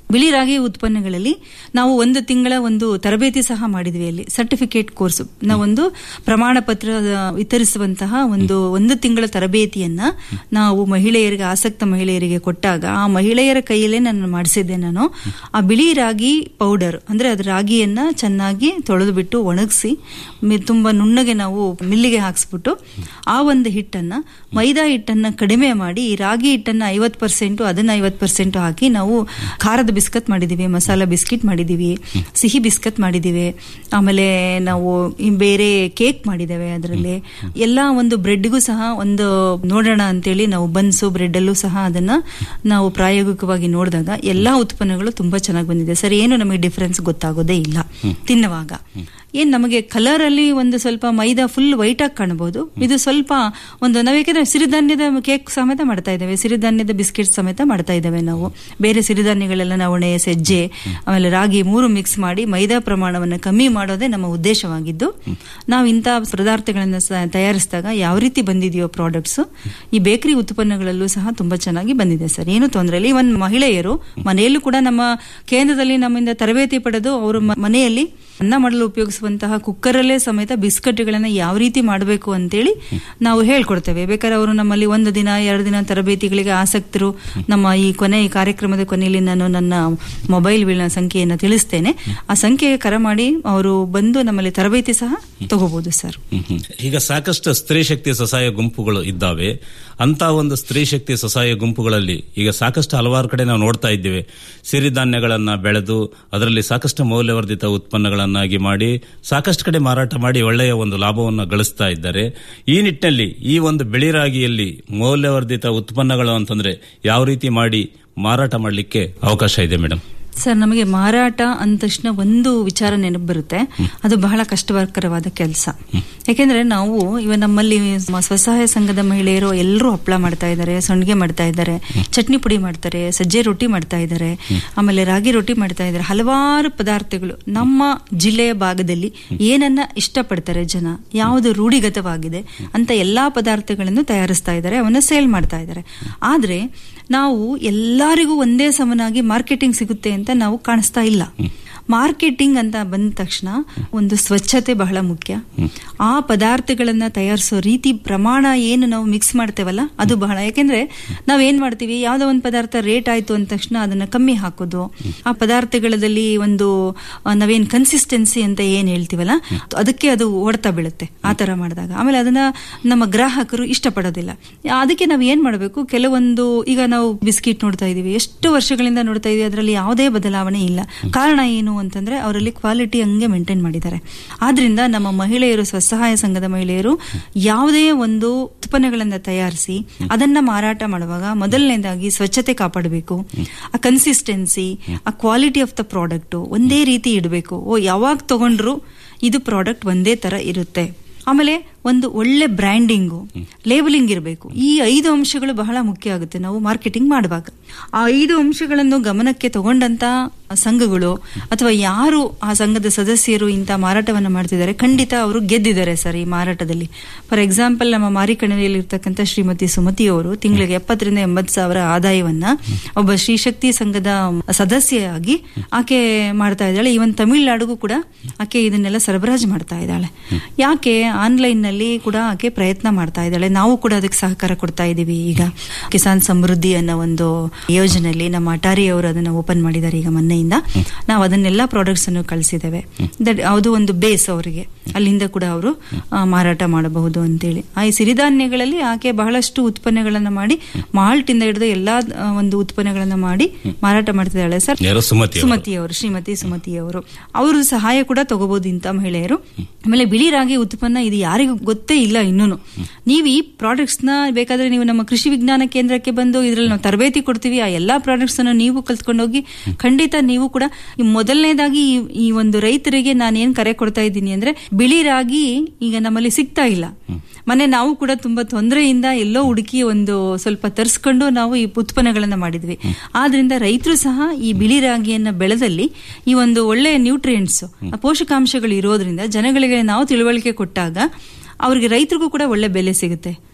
ಬಿಳಿ ರಾಗಿ ಉತ್ಪನ್ನಗಳಲ್ಲಿ ನಾವು ಒಂದು ತಿಂಗಳ ಒಂದು ತರಬೇತಿ ಸಹ ಮಾಡಿದ್ವಿ ಅಲ್ಲಿ ಸರ್ಟಿಫಿಕೇಟ್ ಕೋರ್ಸ್ ನಾವೊಂದು ಪ್ರಮಾಣ ಪತ್ರ ಆ, ವಿತರಿಸುವಂತಹ ಒಂದು ಒಂದು ತಿಂಗಳ ತರಬೇತಿಯನ್ನ ನಾವು ಮಹಿಳೆಯರಿಗೆ ಆಸಕ್ತ ಮಹಿಳೆಯರಿಗೆ ಕೊಟ್ಟಾಗ ಆ ಮಹಿಳೆಯರ ಕೈಯಲ್ಲೇ ನಾನು ಮಾಡಿಸಿದ್ದೆ ನಾನು ಆ ಬಿಳಿ ರಾಗಿ ಪೌಡರ್ ಅಂದ್ರೆ ಅದು ರಾಗಿಯನ್ನ ಚೆನ್ನಾಗಿ ತೊಳೆದು ಬಿಟ್ಟು ಒಣಗಿಸಿ ತುಂಬಾ ನುಣ್ಣಗೆ ನಾವು ಮಿಲ್ಲಿಗೆ ಹಾಕ್ಸ್ಬಿಟ್ಟು ಆ ಒಂದು ಹಿಟ್ಟನ್ನ ಮೈದಾ ಹಿಟ್ಟನ್ನ ಕಡಿಮೆ ಮಾಡಿ ಈ ರಾಗಿ ಹಿಟ್ಟನ್ನ ಐವತ್ ಪರ್ಸೆಂಟ್ ಅದನ್ನ ಐವತ್ ಪರ್ಸೆಂಟ್ ಹಾಕಿ ನಾವು ಖಾರದ ಬಿಸ್ಕತ್ ಮಾಡಿದೀವಿ ಮಸಾಲ ಬಿಸ್ಕಿಟ್ ಮಾಡಿದೀವಿ ಸಿಹಿ ಬಿಸ್ಕತ್ ಮಾಡಿದೀವಿ ಆಮೇಲೆ ನಾವು ಈ ಬೇರೆ ಕೇಕ್ ಮಾಡಿದ್ದೇವೆ ಅದರಲ್ಲಿ ಎಲ್ಲಾ ಒಂದು ಬ್ರೆಡ್ಗೂ ಸಹ ಒಂದು ನೋಡೋಣ ಅಂತೇಳಿ ನಾವು ಬನ್ಸು ಬ್ರೆಡ್ ಅಲ್ಲೂ ಸಹ ಅದನ್ನ ನಾವು ಪ್ರಾಯೋಗಿಕವಾಗಿ ನೋಡಿದಾಗ ಎಲ್ಲಾ ಉತ್ಪನ್ನಗಳು ತುಂಬಾ ಚೆನ್ನಾಗಿ ಬಂದಿದೆ ಸರ್ ಏನು ನಮಗೆ ಡಿಫರೆನ್ಸ್ ಗೊತ್ತಾಗೋದೇ ಇಲ್ಲ ತಿನ್ನುವಾಗ ಏನ್ ನಮಗೆ ಕಲರ್ ಅಲ್ಲಿ ಒಂದು ಸ್ವಲ್ಪ ಮೈದಾ ಫುಲ್ ವೈಟ್ ಆಗಿ ಕಾಣಬಹುದು ಇದು ಸ್ವಲ್ಪ ಒಂದು ನಾವು ಯಾಕಂದ್ರೆ ಸಿರಿಧಾನ್ಯದ ಕೇಕ್ ಸಮೇತ ಮಾಡ್ತಾ ಇದ್ದೇವೆ ಸಿರಿಧಾನ್ಯದ ಬಿಸ್ಕೆಟ್ ಸಮೇತ ಮಾಡ್ತಾ ಇದ್ದೇವೆ ನಾವು ಬೇರೆ ಸಿರಿಧಾನ್ಯಗಳೆಲ್ಲ ನವಣೆ ಸಜ್ಜೆ ಆಮೇಲೆ ರಾಗಿ ಮೂರು ಮಿಕ್ಸ್ ಮಾಡಿ ಮೈದಾ ಪ್ರಮಾಣವನ್ನು ಕಮ್ಮಿ ಮಾಡೋದೇ ನಮ್ಮ ಉದ್ದೇಶವಾಗಿದ್ದು ನಾವು ಇಂಥ ಪದಾರ್ಥಗಳನ್ನ ಸ- ತಯಾರಿಸಿದಾಗ ಯಾವ ರೀತಿ ಬಂದಿದೆಯೋ ಪ್ರಾಡಕ್ಟ್ಸ್ ಈ ಬೇಕರಿ ಉತ್ಪನ್ನಗಳಲ್ಲೂ ಸಹ ತುಂಬಾ ಚೆನ್ನಾಗಿ ಬಂದಿದೆ ಸರ್ ಏನು ತೊಂದರೆ ಇಲ್ಲ ಇವನ್ ಮಹಿಳೆಯರು ಮನೆಯಲ್ಲೂ ಕೂಡ ನಮ್ಮ ಕೇಂದ್ರದಲ್ಲಿ ನಮ್ಮಿಂದ ತರಬೇತಿ ಪಡೆದು ಅವರು ಮ- ಮನೆಯಲ್ಲಿ ಅನ್ನ ಮಾಡಲು ಉಪಯೋಗಿಸುವಂತಹ ಕುಕ್ಕರಲ್ಲೇ ಸಮೇತ ಬಿಸ್ಕಟ್ಗಳನ್ನ ಯಾವ ರೀತಿ ಮಾಡಬೇಕು ಅಂತೇಳಿ ನಾವು ಹೇಳ್ಕೊಡ್ತೇವೆ ಬೇಕಾದ್ರೆ ಅವರು ನಮ್ಮಲ್ಲಿ ಒಂದು ದಿನ ಎರಡು ದಿನ ತರಬೇತಿಗಳಿಗೆ ಆಸಕ್ತರು ನಮ್ಮ ಈ ಕೊನೆ ಈ ಕಾರ್ಯಕ್ರಮದ ಕೊನೆಯಲ್ಲಿ ನಾನು ನನ್ನ ಮೊಬೈಲ್ ವಿಳ ಸಂಖ್ಯೆಯನ್ನು ತಿಳಿಸ್ತೇನೆ ಆ ಸಂಖ್ಯೆಗೆ ಕರೆ ಮಾಡಿ ಅವರು ಬಂದು ನಮ್ಮಲ್ಲಿ ತರಬೇತಿ ಸಹ ತಗೋಬಹುದು ಸರ್ ಹ್ಮ್, ಹ್ಮ್. ಈಗ ಸಾಕಷ್ಟು ಸ್ತ್ರೀ ಶಕ್ತಿ ಸ್ವಸಹಾಯ ಗುಂಪುಗಳು ಇದ್ದಾವೆ ಅಂತ ಒಂದು ಸ್ತ್ರೀ ಶಕ್ತಿ ಸ್ವಸಹಾಯ ಗುಂಪುಗಳಲ್ಲಿ ಈಗ ಸಾಕಷ್ಟು ಹಲವಾರು ಕಡೆ ನಾವು ನೋಡ್ತಾ ಇದ್ದೇವೆ ಸಿರಿಧಾನ್ಯಗಳನ್ನ ಬೆಳೆದು ಅದರಲ್ಲಿ ಸಾಕಷ್ಟು ಮೌಲ್ಯವರ್ಧಿತ ಉತ್ಪನ್ನಗಳನ್ನಾಗಿ ಮಾಡಿ ಸಾಕಷ್ಟು ಕಡೆ ಮಾರಾಟ ಮಾಡಿ ಒಳ್ಳೆಯ ಒಂದು ಲಾಭವನ್ನು ಗಳಿಸ್ತಾ ಇದ್ದಾರೆ ಈ ನಿಟ್ಟಿನಲ್ಲಿ ಈ ಒಂದು ಬೆಳಿರಾಗಿಯಲ್ಲಿ ಮೌಲ್ಯವರ್ಧಿತ ಉತ್ಪನ್ನಗಳು ಅಂತಂದ್ರೆ ಯಾವ ರೀತಿ ಮಾಡಿ ಮಾರಾಟ ಮಾಡಲಿಕ್ಕೆ ಅವಕಾಶ ಇದೆ ಮೇಡಮ್ ಸರ್ ನಮಗೆ ಮಾರಾಟ ಅಂದ ತಕ್ಷಣ ಒಂದು ವಿಚಾರ ನೆನಪು ಬರುತ್ತೆ ಅದು ಬಹಳ ಕಷ್ಟಕರವಾದ ಕೆಲಸ ಯಾಕೆಂದ್ರೆ ನಾವು ಇವ ನಮ್ಮಲ್ಲಿ ಮ- ಸ್ವಸಹಾಯ ಸಂಘದ ಮಹಿಳೆಯರು ಎಲ್ಲರೂ ಹಪ್ಪಳ ಮಾಡ್ತಾ ಇದ್ದಾರೆ ಸಂಡಿಗೆ ಮಾಡ್ತಾ ಇದ್ದಾರೆ ಚಟ್ನಿ ಪುಡಿ ಮಾಡ್ತಾರೆ ಸಜ್ಜೆ ರೊಟ್ಟಿ ಮಾಡ್ತಾ ಇದ್ದಾರೆ ಆಮೇಲೆ ರಾಗಿ ರೊಟ್ಟಿ ಮಾಡ್ತಾ ಇದ್ದಾರೆ ಹಲವಾರು ಪದಾರ್ಥಗಳು ನಮ್ಮ ಜಿಲ್ಲೆಯ ಭಾಗದಲ್ಲಿ ಏನನ್ನ ಇಷ್ಟಪಡ್ತಾರೆ ಜನ ಯಾವುದು ರೂಢಿಗತವಾಗಿದೆ ಅಂತ ಎಲ್ಲಾ ಪದಾರ್ಥಗಳನ್ನು ತಯಾರಿಸ್ತಾ ಇದ್ದಾರೆ ಅವನ್ನ ಸೇಲ್ ಮಾಡ್ತಾ ಇದ್ದಾರೆ ಆದ್ರೆ ನಾವು ಎಲ್ಲರಿಗೂ ಒಂದೇ ಸಮನಾಗಿ ಮಾರ್ಕೆಟಿಂಗ್ ಸಿಗುತ್ತೆ ಅಂತ ನಾವು ಕಾಣಿಸ್ತಾ ಇಲ್ಲ ಮಾರ್ಕೆಟಿಂಗ್ ಅಂತ ಬಂದ ತಕ್ಷಣ ಒಂದು ಸ್ವಚ್ಛತೆ ಬಹಳ ಮುಖ್ಯ ಆ ಪದಾರ್ಥಗಳನ್ನ ತಯಾರಿಸೋ ರೀತಿ ಪ್ರಮಾಣ ಏನು ನಾವು ಮಿಕ್ಸ್ ಮಾಡ್ತೇವಲ್ಲ ಅದು ಬಹಳ ಯಾಕೆಂದ್ರೆ ನಾವ್ ಏನ್ ಮಾಡ್ತೀವಿ ಯಾವ್ದೋ ಒಂದು ಪದಾರ್ಥ ರೇಟ್ ಆಯ್ತು ಅಂದ ತಕ್ಷಣ ಅದನ್ನ ಕಮ್ಮಿ ಹಾಕೋದು ಆ ಪದಾರ್ಥಗಳಲ್ಲಿ ಒಂದು ಆ, ನಾವೇನ್ ಕನ್ಸಿಸ್ಟೆನ್ಸಿ ಅಂತ ಏನ್ ಹೇಳ್ತೀವಲ್ಲ ಅದಕ್ಕೆ ಅದು ಹೊಡ್ತಾ ಬೀಳುತ್ತೆ ಆ ತರ ಮಾಡಿದಾಗ ಆಮೇಲೆ ಅದನ್ನ ನಮ್ಮ ಗ್ರಾಹಕರು ಇಷ್ಟಪಡೋದಿಲ್ಲ ಅದಕ್ಕೆ ನಾವು ಏನ್ ಮಾಡಬೇಕು ಕೆಲವೊಂದು ಈಗ ನಾವು ಬಿಸ್ಕಿಟ್ ನೋಡ್ತಾ ಇದೀವಿ ಎಷ್ಟು ವರ್ಷಗಳಿಂದ ನೋಡ್ತಾ ಇದೀವಿ ಅದರಲ್ಲಿ ಯಾವುದೇ ಬದಲಾವಣೆ ಇಲ್ಲ ಕಾರಣ ಏನು ಅಂತಂದ್ರೆ ಅವರಲ್ಲಿ ಕ್ವಾಲಿಟಿ ಹಂಗೆ ಮೇಂಟೈನ್ ಮಾಡಿದ್ದಾರೆ ಆದ್ರಿಂದ ನಮ್ಮ ಮಹಿಳೆಯರು ಸ್ವಸಹಾಯ ಸಂಘದ ಮಹಿಳೆಯರು ಯಾವುದೇ ಒಂದು ಉತ್ಪನ್ನಗಳನ್ನ ತಯಾರಿಸಿ ಅದನ್ನ ಮಾರಾಟ ಮಾಡುವಾಗ ಮೊದಲನೇದಾಗಿ ಸ್ವಚ್ಛತೆ ಕಾಪಾಡಬೇಕು ಆ ಕನ್ಸಿಸ್ಟೆನ್ಸಿ ಆ ಕ್ವಾಲಿಟಿ ಆಫ್ ದ ಪ್ರಾಡಕ್ಟ್ ಒಂದೇ ರೀತಿ ಇಡಬೇಕು ಓ ಯಾವಾಗ ತಗೊಂಡ್ರು ಇದು ಪ್ರಾಡಕ್ಟ್ ಒಂದೇ ತರ ಇರುತ್ತೆ ಆಮೇಲೆ ಒಂದು ಒಳ್ಳೆ ಬ್ರ್ಯಾಂಡಿಂಗು ಲೇಬಲಿಂಗ್ ಇರಬೇಕು ಈ ಐದು ಅಂಶಗಳು ಬಹಳ ಮುಖ್ಯ ಆಗುತ್ತೆ ನಾವು ಮಾರ್ಕೆಟಿಂಗ್ ಮಾಡುವಾಗ ಆ ಐದು ಅಂಶಗಳನ್ನು ಗಮನಕ್ಕೆ ತಗೊಂಡಂತ ಸಂಘಗಳು ಅಥವಾ ಯಾರು ಆ ಸಂಘದ ಸದಸ್ಯರು ಇಂಥ ಮಾರಾಟವನ್ನು ಮಾಡ್ತಿದ್ದಾರೆ ಖಂಡಿತ ಅವರು ಗೆದ್ದಿದ್ದಾರೆ ಸರ್ ಈ ಮಾರಾಟದಲ್ಲಿ ಫಾರ್ ಎಕ್ಸಾಂಪಲ್ ನಮ್ಮ ಮಾರಿಕಣಿವೆಯಲ್ಲಿ ಇರ್ತಕ್ಕಂಥ ಶ್ರೀಮತಿ ಸುಮತಿ ಅವರು ತಿಂಗಳಿಗೆ ಎಪ್ಪತ್ತರಿಂದ ಎಂಬತ್ತು ಸಾವಿರ ಆದಾಯವನ್ನ ಒಬ್ಬ ಶ್ರೀಶಕ್ತಿ ಸಂಘದ ಸದಸ್ಯೆಯಾಗಿ ಆಕೆ ಮಾಡ್ತಾ ಇದ್ದಾಳೆ ಇವನ್ ತಮಿಳ್ನಾಡಿಗೂ ಕೂಡ ಆಕೆ ಇದನ್ನೆಲ್ಲ ಸರಬರಾಜು ಮಾಡ್ತಾ ಇದ್ದಾಳೆ ಯಾಕೆ ಆನ್ಲೈನ್ ನಲ್ಲಿ ಕೂಡ ಆಕೆ ಪ್ರಯತ್ನ ಮಾಡ್ತಾ ಇದ್ದಾಳೆ ನಾವು ಕೂಡ ಅದಕ್ಕೆ ಸಹಕಾರ ಕೊಡ್ತಾ ಇದ್ದೀವಿ ಈಗ ಕಿಸಾನ್ ಸಮೃದ್ಧಿ ಅನ್ನೋ ಒಂದು ಯೋಜನೆಯಲ್ಲಿ ನಮ್ಮ ಅಟಾರಿ ಅವರು ಅದನ್ನ ಓಪನ್ ಮಾಡಿದ್ದಾರೆ ಈಗ ಮೊನ್ನೆಯಿಂದ ನಾವು ಅದನ್ನೆಲ್ಲ ಪ್ರಾಡಕ್ಟ್ಸ್ ಅನ್ನು ಕಳಿಸಿದ್ದೇವೆ ದಟ್ ಅದು ಒಂದು ಬೇಸ್ ಅವರಿಗೆ ಅಲ್ಲಿಂದ ಕೂಡ ಅವರು ಮಾರಾಟ ಮಾಡಬಹುದು ಅಂತೇಳಿ ಆ ಈ ಸಿರಿಧಾನ್ಯಗಳಲ್ಲಿ ಆಕೆ ಬಹಳಷ್ಟು ಉತ್ಪನ್ನಗಳನ್ನ ಮಾಡಿ ಮಾಲ್ಟ್ ಇಂದ ಹಿಡಿದು ಎಲ್ಲಾ ಆ, ಒಂದು ಉತ್ಪನ್ನಗಳನ್ನ ಮಾಡಿ ಮಾರಾಟ ಮಾಡ್ತಿದ್ದಾಳೆ ಸರ್ ಯಾರು ಸುಮತಿ ಅವರು? ಸುಮತಿ ಅವರು ಶ್ರೀಮತಿ ಸುಮತಿ ಅವರು ಅವರು ಸಹಾಯ ಕೂಡ ತಗೋಬಹುದು ಇಂಥ ಮಹಿಳೆಯರು ಆಮೇಲೆ ಬಿಳಿ ರಾಗಿ ಉತ್ಪನ್ನ ಇದು ಯಾರಿಗೂ ಗೊತ್ತೇ ಇಲ್ಲ ಇನ್ನೂನು ನೀವು ಈ ಪ್ರಾಡಕ್ಟ್ಸ್ ನ ಬೇಕಾದ್ರೆ ನೀವು ನಮ್ಮ ಕೃಷಿ ವಿಜ್ಞಾನ ಕೇಂದ್ರಕ್ಕೆ ಬಂದು ಇದ್ರಲ್ಲಿ ನಾವು ತರಬೇತಿ ಕೊಡ್ತೀವಿ ಆ ಎಲ್ಲಾ ಪ್ರಾಡಕ್ಟ್ಸ್ ಅನ್ನು ನೀವು ಕಲ್ತ್ಕೊಂಡೋಗಿ ಖಂಡಿತ ನೀವು ಕೂಡ ಈ ಮೊದಲನೇದಾಗಿ ಈ- ಈ ಒಂದು ರೈತರಿಗೆ ನಾನು ಏನ್ ಕರೆ ಕೊಡ್ತಾ ಇದ್ದೀನಿ ಅಂದ್ರೆ ಬಿಳಿ ರಾಗಿ ಈಗ ನಮ್ಮಲ್ಲಿ ಸಿಗ್ತಾ ಇಲ್ಲ ಮನೆ ನಾವು ಕೂಡ ತುಂಬಾ ತೊಂದರೆಯಿಂದ ಎಲ್ಲೋ ಹುಡುಕಿ ಒಂದು ಸ್ವಲ್ಪ ತರಿಸ್ಕೊಂಡು ನಾವು ಈ ಉತ್ಪನ್ನಗಳನ್ನ ಮಾಡಿದ್ವಿ ಆದ್ರಿಂದ ರೈತರು ಸಹ ಈ ಬಿಳಿ ರಾಗಿಯನ್ನ ಬೆಳೆದಲ್ಲಿ ಈ ಒಂದು ಒಳ್ಳೆಯ ನ್ಯೂಟ್ರಿಯೆಂಟ್ಸ್ ಪೋಷಕಾಂಶಗಳು ಇರೋದ್ರಿಂದ ಜನಗಳಿಗೆ ನಾವು ತಿಳುವಳಿಕೆ ಕೊಟ್ಟಾಗ ಅವ್ರಿಗೆ ರೈತರಿಗೂ ಕೂಡ ಒಳ್ಳೆ ಬೆಲೆ ಸಿಗುತ್ತೆ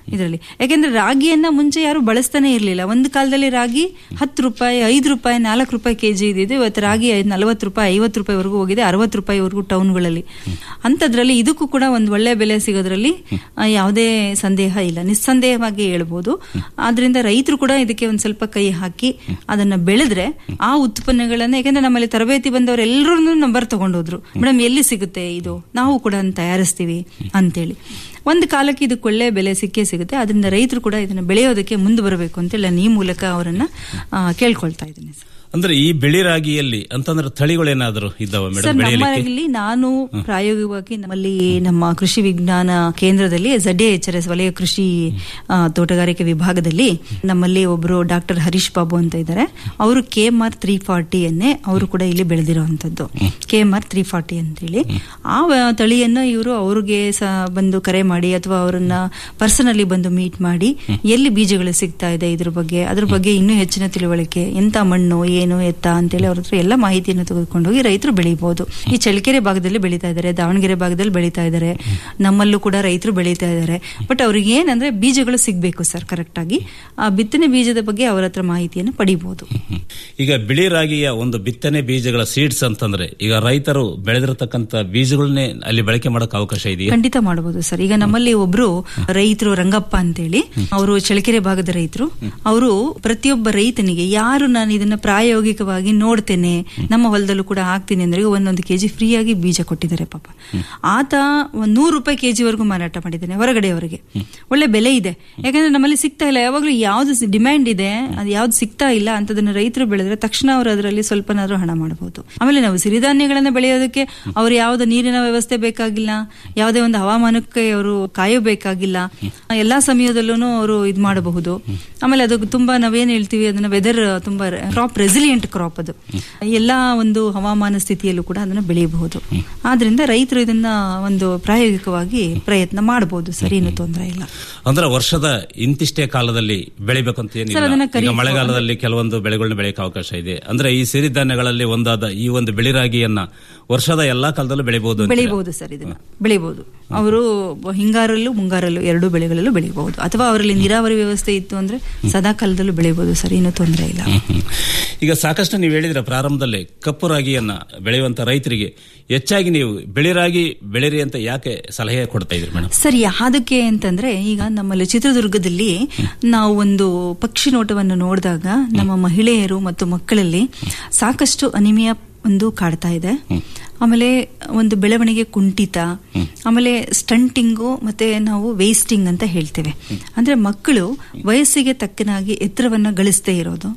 ಇದರಲ್ಲಿ ಯಾಕೆಂದ್ರೆ ರಾಗಿಯನ್ನ ಮುಂಚೆ ಯಾರು ಬಳಸ್ತಾನೆ ಇರಲಿಲ್ಲ ಒಂದು ಕಾಲದಲ್ಲಿ ರಾಗಿ ಹತ್ತು ರೂಪಾಯಿ ಐದು ರೂಪಾಯಿ ನಾಲ್ಕು ರೂಪಾಯಿ ಕೆಜಿ ಇದ್ದಿದ್ದು ಇವತ್ತು ರಾಗಿ ನಲವತ್ತು ರೂಪಾಯಿ ಐವತ್ತು ರೂಪಾಯಿವರೆಗೂ ಹೋಗಿದೆ ಅರವತ್ತು ರೂಪಾಯಿವರೆಗೂ ಟೌನ್ಗಳಲ್ಲಿ ಅಂಥದ್ರಲ್ಲಿ ಇದಕ್ಕೂ ಕೂಡ ಒಂದು ಒಳ್ಳೆ ಬೆಲೆ ಸಿಗೋದ್ರಲ್ಲಿ ಆ, ಯಾವುದೇ ಸಂದೇಹ ಇಲ್ಲ ನಿಸ್ಸಂದೇಹವಾಗಿ ಹೇಳ್ಬೋದು ಆದ್ರಿಂದ ರೈತರು ಕೂಡ ಇದಕ್ಕೆ ಒಂದ್ ಸ್ವಲ್ಪ ಕೈ ಹಾಕಿ ಅದನ್ನ ಬೆಳೆದ್ರೆ ಆ ಉತ್ಪನ್ನಗಳನ್ನ ಯಾಕಂದ್ರೆ ನಮ್ಮಲ್ಲಿ ತರಬೇತಿ ಬಂದವರು ಎಲ್ಲರೂ ನಂಬರ್ ತಗೊಂಡೋದ್ರು ಮೇಡಮ್ ಎಲ್ಲಿ ಸಿಗುತ್ತೆ ಇದು ನಾವು ಕೂಡ ಅದನ್ನ ತಯಾರಿಸ್ತೀವಿ ಅಂತೇಳಿ ಒಂದು ಕಾಲಕ್ಕೆ ಇದಕ್ಕೆ ಒಳ್ಳೆ ಬೆಲೆ ಸಿಕ್ಕೇ ಸಿಗುತ್ತೆ ಅದರಿಂದ ರೈತರು ಕೂಡ ಇದನ್ನ ಬೆಳೆಯೋದಕ್ಕೆ ಮುಂದೆ ಬರಬೇಕು ಅಂತೇಳಿ ನಾನು ಈ ಮೂಲಕ ಅವರನ್ನ ಆ, ಕೇಳ್ಕೊಳ್ತಾ ಇದ್ದೀನಿ ಸರ್. ಅಂದ್ರೆ ಈ ಬಿಳಿ ರಾಗಿಯಲ್ಲಿ ಅಂತಂದ್ರೆ ತಳಿಗಳೇನಾದ್ರು ಇದ್ದಾವ ಸರ್ ಮೇಡಮ್ ಬೆಳೆಯಲಿಕ್ಕೆ ನಮ್ಮಲ್ಲಿ ನಾನು ಪ್ರಾಯೋಗಿಕವಾಗಿ ನಮ್ಮಲ್ಲಿ ನಮ್ಮ ಕೃಷಿ ವಿಜ್ಞಾನ ಕೇಂದ್ರದಲ್ಲಿ ಝಡ್ ಎಚ್ ಆರ್ ಎಸ್ ವಲಯ ಕೃಷಿ ಆ, ತೋಟಗಾರಿಕೆ ವಿಭಾಗದಲ್ಲಿ ನಮ್ಮಲ್ಲಿ ಒಬ್ರು ಡಾಕ್ಟರ್ ಹರೀಶ್ ಬಾಬು ಅಂತ ಇದ್ದಾರೆ ಅವರು ಕೆ ಎಂ ಆರ್ ತ್ರೀ ಫಾರ್ಟಿಯನ್ನೇ ಅವರು ಕೂಡ ಇಲ್ಲಿ ಬೆಳೆದಿರುವಂತದ್ದು K M R three forty ಅಂತೇಳಿ ಆ ವ- ತಳಿಯನ್ನ ಇವರು ಅವ್ರಿಗೆ ಸ ಬಂದು ಕರೆ ಮಾಡಿ ಅಥವಾ ಅವರನ್ನ ಪರ್ಸನಲಿ ಬಂದು ಮೀಟ್ ಮಾಡಿ ಎಲ್ಲಿ ಬೀಜಗಳು ಸಿಗ್ತಾ ಇದೆ ಇದ್ರ ಬಗ್ಗೆ ಅದ್ರ ಬಗ್ಗೆ ಇನ್ನೂ ಹೆಚ್ಚಿನ ತಿಳುವಳಿಕೆ ಎಂತ ಮಣ್ಣು ಏನು ಎತ್ತ ಅಂತೇಳಿ ಅವ್ರ ಹತ್ರ ಎಲ್ಲ ಮಾಹಿತಿಯನ್ನು ತೆಗೆದುಕೊಂಡು ಹೋಗಿ ರೈತರು ಬೆಳಿಬಹುದು ಈ ಚಳ್ಳಕೆರೆ ಭಾಗದಲ್ಲಿ ಬೆಳೀತಾ ಇದ್ದಾರೆ ದಾವಣಗೆರೆ ಭಾಗದಲ್ಲಿ ಬೆಳೀತಾ ಇದ್ದಾರೆ ನಮ್ಮಲ್ಲೂ ಕೂಡ ರೈತರು ಬೆಳೀತಾ ಇದ್ದಾರೆ ಬಟ್ ಅವ್ರಿಗೆ ಏನಂದ್ರೆ ಬೀಜಗಳು ಸಿಗ್ಬೇಕು ಸರ್ ಕರೆಕ್ಟ್ ಆಗಿ ಆ ಬಿತ್ತನೆ ಬೀಜದ ಬಗ್ಗೆ ಅವರ ಹತ್ರ ಮಾಹಿತಿಯನ್ನು ಪಡಿಬಹುದು ಹ್ಮ್. ಈಗ ಬಿಳಿ ರಾಗಿಯ ಒಂದು ಬಿತ್ತನೆ ಬೀಜಗಳ ಸೀಡ್ಸ್ ಅಂತಂದ್ರೆ ಈಗ ರೈತರು ಬೆಳೆದಿರತಕ್ಕಂತ ಬೀಜಗಳನ್ನೇ ಅಲ್ಲಿ ಬಳಕೆ ಮಾಡಕ್ ಅವಕಾಶ ಇದೆಯಾ ಖಂಡಿತ ಮಾಡಬಹುದು ಸರ್ ಈಗ ನಮ್ಮಲ್ಲಿ ಒಬ್ರು ರೈತರು ರಂಗಪ್ಪ ಅಂತೇಳಿ ಅವರು ಚಳ್ಳಕೆರೆ ಭಾಗದ ರೈತರು ಅವರು ಪ್ರತಿಯೊಬ್ಬ ರೈತನಿಗೆ ಯಾರು ನಾನು ಇದನ್ನ ಪ್ರಾಯೋಗಿಕವಾಗಿ ನೋಡ್ತೇನೆ ನಮ್ಮ ಹೊಲದಲ್ಲೂ ಕೂಡ ಹಾಕ್ತೀನಿ ಅಂದ್ರೆ ಒಂದೊಂದು ಕೆಜಿ ಫ್ರೀಯಾಗಿ ಬೀಜ ಕೊಟ್ಟಿದ್ದಾರೆ ಪಾಪ ಆತ ಒಂದ್ ನೂರು ರೂಪಾಯಿ ಕೆಜಿ ವರೆಗೂ ಮಾರಾಟ ಮಾಡಿದ್ದಾನೆ ಹೊರಗಡೆ ಅವರಿಗೆ ಒಳ್ಳೆ ಬೆಲೆ ಇದೆ ಯಾಕಂದ್ರೆ ನಮ್ಮಲ್ಲಿ ಸಿಗ್ತಾ ಇಲ್ಲ ಯಾವಾಗ್ಲೂ ಯಾವ್ದು ಡಿಮ್ಯಾಂಡ್ ಇದೆ ಅದು ಯಾವ್ದು ಸಿಗ್ತಾ ಇಲ್ಲ ಅಂತದನ್ನ ರೈತರು ಬೆಳೆದ್ರೆ ತಕ್ಷಣ ಅವರು ಅದರಲ್ಲಿ ಸ್ವಲ್ಪನಾದ್ರೂ ಹಣ ಮಾಡಬಹುದು ಆಮೇಲೆ ನಾವು ಸಿರಿಧಾನ್ಯಗಳನ್ನ ಬೆಳೆಯೋದಕ್ಕೆ ಅವ್ರು ಯಾವ್ದು ನೀರಿನ ವ್ಯವಸ್ಥೆ ಬೇಕಾಗಿಲ್ಲ ಯಾವುದೇ ಒಂದು ಹವಾಮಾನಕ್ಕೆ ಅವರು ಕಾಯಬೇಕಾಗಿಲ್ಲ ಎಲ್ಲಾ ಸಮಯದಲ್ಲೂ ಅವರು ಇದು ಮಾಡಬಹುದು ಆಮೇಲೆ ಅದು ತುಂಬಾ ನಾವೇನ್ ಹೇಳ್ತೀವಿ ಅದನ್ನ ವೆದರ್ ತುಂಬಾ ಕ್ರಾಪ್ ರೆಸಿಲಿಯಂಟ್ ಕ್ರಾಪ್ ಅದು ಎಲ್ಲಾ ಒಂದು ಹವಾಮಾನ ಸ್ಥಿತಿಯಲ್ಲೂ ಕೂಡ ಅದನ್ನ ಬೆಳೆಯಬಹುದು ಆದ್ರಿಂದ ರೈತರು ಇದನ್ನ ಒಂದು ಪ್ರಾಯೋಗಿಕವಾಗಿ ಪ್ರಯತ್ನ ಮಾಡಬಹುದು ಸರಿ ಏನು ತೊಂದರೆ ಇಲ್ಲ ಅಂದ್ರೆ ವರ್ಷದ ಇಂತಿಷ್ಟೇ ಕಾಲದಲ್ಲಿ ಬೆಳಿಬೇಕಂತ ಸರ್, ಏನಿಲ್ಲ ಅದನ್ನ ಈಗ ಖರೀಫ್ ಮಳೆಗಾಲದಲ್ಲಿ ಕೆಲವೊಂದು ಬೆಳೆಗಳನ್ನ ಬೆಳೆಯಕ್ಕೆ ಅವಕಾಶ ಇದೆ ಅಂದ್ರೆ ಈ ಸಿರಿಧಾನ್ಯಗಳಲ್ಲಿ ಒಂದಾದ ಈ ಒಂದು ಬಿಳಿ ರಾಗಿಯನ್ನ ವರ್ಷದ ಎಲ್ಲಾ ಕಾಲದಲ್ಲೂ ಬೆಳಿಬಹುದು ಅಂತೀರಾ? ಬೆಳಿಬಹುದು ಸರ್ ಇದನ್ನ ಬೆಳಿಬಹುದು ಅವರು ಹಿಂಗಾರಲ್ಲೂ ಮುಂಗಾರಲ್ಲೂ ಎರಡೂ ಬೆಳೆಗಳಲ್ಲೂ ಬೆಳಿಬಹುದು ಅಥವಾ ಅವರಲ್ಲಿ ನೀರಾವರಿ ವ್ಯವಸ್ಥೆ ಇತ್ತು ಅಂದ್ರೆ ಸದಾ ಕಾಲದಲ್ಲೂ ಬೆಳಿಬಹುದು ಸರ್ ಏನು ತೊಂದರೆ ಇಲ್ಲ ಹ್ಮ್. ಈಗ ಸಾಕಷ್ಟು ನೀವು ಹೇಳಿದ್ರೆ ಪ್ರಾರಂಭದಲ್ಲಿ ಕಪ್ಪು ರಾಗಿಯನ್ನ ಬೆಳೆಯುವಂತ ರೈತರಿಗೆ ಹೆಚ್ಚಾಗಿ ನೀವು ಬಿಳಿ ರಾಗಿ ಬೆಳೆರಿ ಅಂತ ಯಾಕೆ ಸಲಹೆ ಕೊಡ್ತಾ ಇದ್ರಿ ಮೇಡಮ್ ಸರಿ ಯಾದಕ್ಕೆ ಅಂತಂದ್ರೆ ಈಗ ನಮ್ಮಲ್ಲಿ ಚಿತ್ರದುರ್ಗದಲ್ಲಿ ನಾವು ಒಂದು ಪಕ್ಷಿ ನೋಟವನ್ನು ನೋಡಿದಾಗ ನಮ್ಮ ಮಹಿಳೆಯರು ಮತ್ತು ಮಕ್ಕಳಲ್ಲಿ ಸಾಕಷ್ಟು ಅನಿಮಿಯಾ ಒಂದು ಕಾಡ್ತಾ ಇದೆ ಆಮೇಲೆ ಒಂದು ಬೆಳವಣಿಗೆ ಕುಂಠಿತ ಆಮೇಲೆ ಸ್ಟಂಟಿಂಗು ಮತ್ತೆ ನಾವು ವೇಸ್ಟಿಂಗ್ ಅಂತ ಹೇಳ್ತೇವೆ ಅಂದ್ರೆ ಮಕ್ಕಳು ವಯಸ್ಸಿಗೆ ತಕ್ಕನಾಗಿ ಎತ್ತರವನ್ನ ಗಳಿಸದೇ ಇರೋದು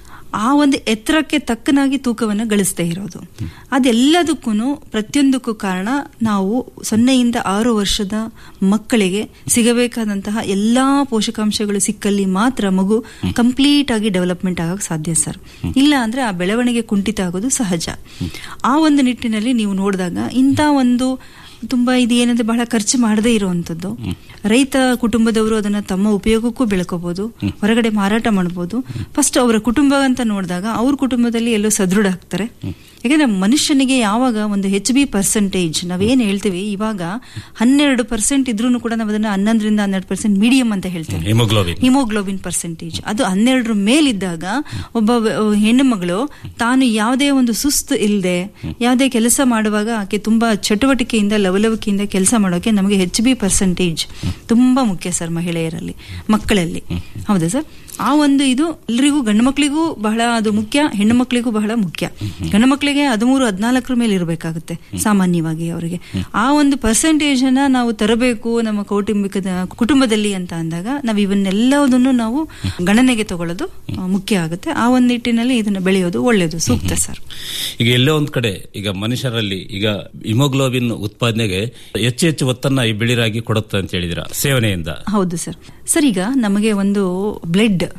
ಆ ಒಂದು ಎತ್ತರಕ್ಕೆ ತಕ್ಕನಾಗಿ ತೂಕವನ್ನು ಗಳಿಸದೇ ಇರೋದು ಅದೆಲ್ಲದಕ್ಕೂ ಪ್ರತಿಯೊಂದಕ್ಕೂ ಕಾರಣ ನಾವು ಸೊನ್ನೆಯಿಂದ ಆರು ವರ್ಷದ ಮಕ್ಕಳಿಗೆ ಸಿಗಬೇಕಾದಂತಹ ಎಲ್ಲಾ ಪೋಷಕಾಂಶಗಳು ಸಿಕ್ಕಲ್ಲಿ ಮಾತ್ರ ಮಗು ಕಂಪ್ಲೀಟ್ ಆಗಿ ಡೆವಲಪ್ಮೆಂಟ್ ಆಗಕ್ಕೆ ಸಾಧ್ಯ ಸರ್ ಇಲ್ಲ ಅಂದ್ರೆ ಆ ಬೆಳವಣಿಗೆ ಕುಂಠಿತ ಆಗೋದು ಸಹಜ ಆ ಒಂದು ನಿಟ್ಟಿನಲ್ಲಿ ನೀವು ನೋಡಿದಾಗ ಇಂಥ ಒಂದು ತುಂಬಾ ಇದು ಏನಂದ್ರೆ ಬಹಳ ಖರ್ಚು ಮಾಡದೇ ಇರುವಂತದ್ದು ರೈತ ಕುಟುಂಬದವರು ಅದನ್ನ ತಮ್ಮ ಉಪಯೋಗಕ್ಕೂ ಬೆಳ್ಕೋಬಹುದು ಹೊರಗಡೆ ಮಾರಾಟ ಮಾಡಬಹುದು ಫಸ್ಟ್ ಅವರ ಕುಟುಂಬ ಅಂತ ನೋಡಿದಾಗ ಅವ್ರ ಕುಟುಂಬದಲ್ಲಿ ಎಲ್ಲೋ ಸದೃಢ ಆಗ್ತಾರೆ ಯಾಕಂದ್ರೆ ಮನುಷ್ಯನಿಗೆ ಯಾವಾಗ ಒಂದು ಹೆಚ್ ಬಿ ಪರ್ಸೆಂಟೇಜ್ ನಾವೇನ್ ಹೇಳ್ತೀವಿ ಇವಾಗ ಹನ್ನೆರಡು ಪರ್ಸೆಂಟ್ ಇದ್ರೂ ಕೂಡ ನಾವು ಅದನ್ನ ಹನ್ನೊಂದರಿಂದ ಹನ್ನೆರಡು ಪರ್ಸೆಂಟ್ ಮೀಡಿಯಂ ಅಂತ ಹೇಳ್ತೇವೆ ಹಿಮೋಗ್ಲೋಬಿನ್ ಹಿಮೋಗ್ಲೋಬಿನ್ ಪರ್ಸೆಂಟೇಜ್ ಅದು ಹನ್ನೆರಡರ ಮೇಲಿದ್ದಾಗ ಒಬ್ಬ ವ- ಹೆಣ್ಣು ಮಗಳು ತಾನು ಯಾವುದೇ ಒಂದು ಸುಸ್ತು ಇಲ್ಲದೆ ಯಾವುದೇ ಕೆಲಸ ಮಾಡುವಾಗ ಆಕೆ ತುಂಬಾ ಚಟುವಟಿಕೆಯಿಂದ ಲವಲವಿಕೆಯಿಂದ ಕೆಲಸ ಮಾಡೋಕೆ ನಮಗೆ ಹೆಚ್ ಬಿ ಪರ್ಸೆಂಟೇಜ್ ತುಂಬಾ ಮುಖ್ಯ ಸರ್ ಮಹಿಳೆಯರಲ್ಲಿ ಮಕ್ಕಳಲ್ಲಿ ಹೌದಾ ಸರ್ ಆ ಒಂದು ಇದು ಎಲ್ರಿಗೂ ಗಂಡು ಮಕ್ಕಳಿಗೂ ಬಹಳ ಅದು ಮುಖ್ಯ ಹೆಣ್ಣು ಮಕ್ಕಳಿಗೂ ಬಹಳ ಮುಖ್ಯ ಗಂಡು ಮಕ್ಕಳಿಗೆ ಹದಿಮೂರು ಹದಿನಾಲ್ಕರ ಮೇಲೆ ಇರಬೇಕಾಗುತ್ತೆ ಸಾಮಾನ್ಯವಾಗಿ ಅವರಿಗೆ ಆ ಒಂದು ಪರ್ಸೆಂಟೇಜ್ ಅನ್ನ ನಾವು ತರಬೇಕು ನಮ್ಮ ಕೌಟುಂಬಿಕದ ಕುಟುಂಬದಲ್ಲಿ ಅಂತ ಅಂದಾಗ ನಾವು ಇವನ್ನೆಲ್ಲದನ್ನು ನಾವು ಗಣನೆಗೆ ತಗೊಳ್ಳೋದು ಆ, ಮುಖ್ಯ ಆಗುತ್ತೆ ಆ ಒಂದು ನಿಟ್ಟಿನಲ್ಲಿ ಇದನ್ನ ಬೆಳೆಯೋದು ಒಳ್ಳೆಯದು ಸೂಕ್ತ ಸರ್ ಈಗ ಎಲ್ಲೋ ಒಂದ್ ಕಡೆ ಈಗ ಮನುಷ್ಯರಲ್ಲಿ ಈಗ ಹಿಮೋಗ್ಲೋಬಿನ್ ಉತ್ಪಾದನೆಗೆ ಹೆಚ್ಚು ಹೆಚ್ಚು ಒತ್ತನ್ನ ಈ ಬಿಳಿ ರಾಗಿ ಕೊಡುತ್ತೆ ಅಂತ ಹೇಳಿದಿರ ಸೇವನೆಯಿಂದ ಹೌದು ಸರ್ ಸರ್ ಈಗ ನಮಗೆ ಒಂದು ಬ್ಲಡ್